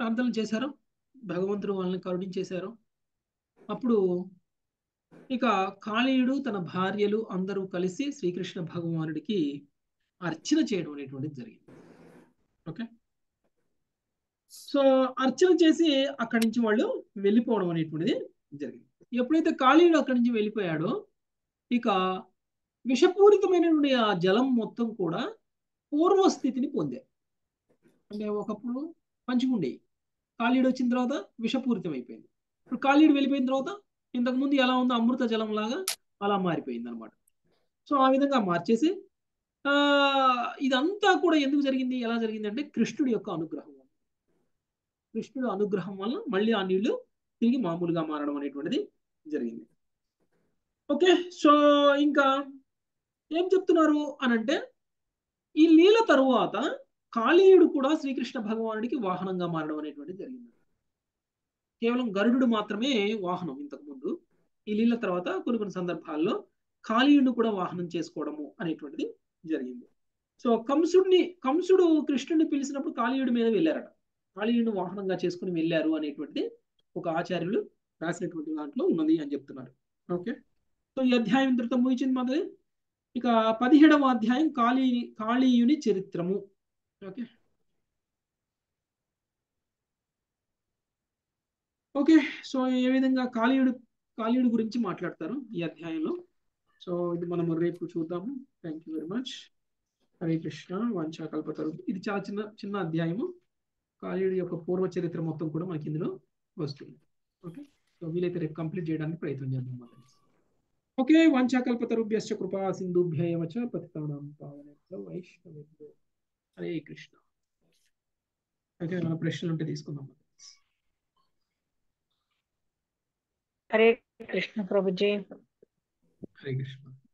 ప్రార్థనలు చేశారు భగవంతుడు వాళ్ళని కరుణించేశారు అప్పుడు ఇక కాళీయుడు తన భార్యలు అందరూ కలిసి శ్రీకృష్ణ భగవానుడికి అర్చన చేయడం అనేటువంటిది జరిగింది ఓకే సో అర్చన చేసి అక్కడి నుంచి వాళ్ళు వెళ్ళిపోవడం అనేటువంటిది జరిగింది ఎప్పుడైతే కాళీయుడు అక్కడి నుంచి వెళ్ళిపోయాడో ఇక విషపూరితమైనటువంటి ఆ జలం మొత్తం కూడా పూర్వస్థితిని పొందాయి అంటే ఒకప్పుడు మంచిగా ఉండేవి కాళీయుడు వచ్చిన తర్వాత విషపూరితం అయిపోయింది ఇప్పుడు కాళీయుడు వెళ్ళిపోయిన తర్వాత ఇంతకుముందు ఎలా ఉందో అమృత జలం లాగా అలా మారిపోయింది అనమాట సో ఆ విధంగా మార్చేసి ఆ ఇదంతా కూడా ఎందుకు జరిగింది ఎలా జరిగింది అంటే కృష్ణుడి యొక్క అనుగ్రహం వల్ల కృష్ణుడి అనుగ్రహం వల్ల మళ్ళీ ఆ నీళ్లు తిరిగి మామూలుగా మారడం అనేటువంటిది జరిగింది ఓకే సో ఇంకా ఏం చెప్తున్నారు అని అంటే ఈ లీల తరువాత కాళీయుడు కూడా శ్రీకృష్ణ భగవానుడికి వాహనంగా మారడం అనేటువంటిది జరిగింది కేవలం గరుడు మాత్రమే వాహనం ఇంతకు ముందు ఈ లీల తర్వాత కొన్ని కొన్ని సందర్భాల్లో కాళీయుడిని కూడా వాహనం చేసుకోవడము అనేటువంటిది జరిగింది సో కంసుడిని కంసుడు కృష్ణుడిని పిలిచినప్పుడు కాళీయుడి మీద వెళ్ళారట కాళీయుడిని వాహనంగా చేసుకుని వెళ్ళారు అనేటువంటిది ఒక ఆచార్యులు రాసినటువంటి దాంట్లో ఉన్నది అని చెప్తున్నారు ఓకే సో ఈ అధ్యాయం ఇంతటితో ముగించింది మాది ఇక పదిహేడవ అధ్యాయం కాళీ కాళీయుని చరిత్రము ఓకే ఓకే సో ఏ విధంగా కాళీయుడు కాళీయుడు గురించి మాట్లాడతారు ఈ అధ్యాయంలో సో ఇది మనము రేపు చూద్దాము thank you very much Hare Krishna వంచా కల్పతరు ఇది చాలా చిన్న చిన్న అధ్యాయము కాళీయుడి యొక్క పూర్వ చరిత్ర మొత్తం కూడా మనకి ఇందులో వస్తుంది ఓకే సో వీలైతే రేపు కంప్లీట్ చేయడానికి ప్రయత్నం చేద్దాం మనం ఓకే వంచాకల్పతరుభ్యశ్చ కృపా సింధుభ్యవ చ పతితానాం పావనేభ్యో వైష్ణవేభ్యో హరే కృష్ణ ఓకే మన ప్రశ్నలు ఉంటే తీసుకుందాం హరే కృష్ణ ప్రభుజీ హరే కృష్ణ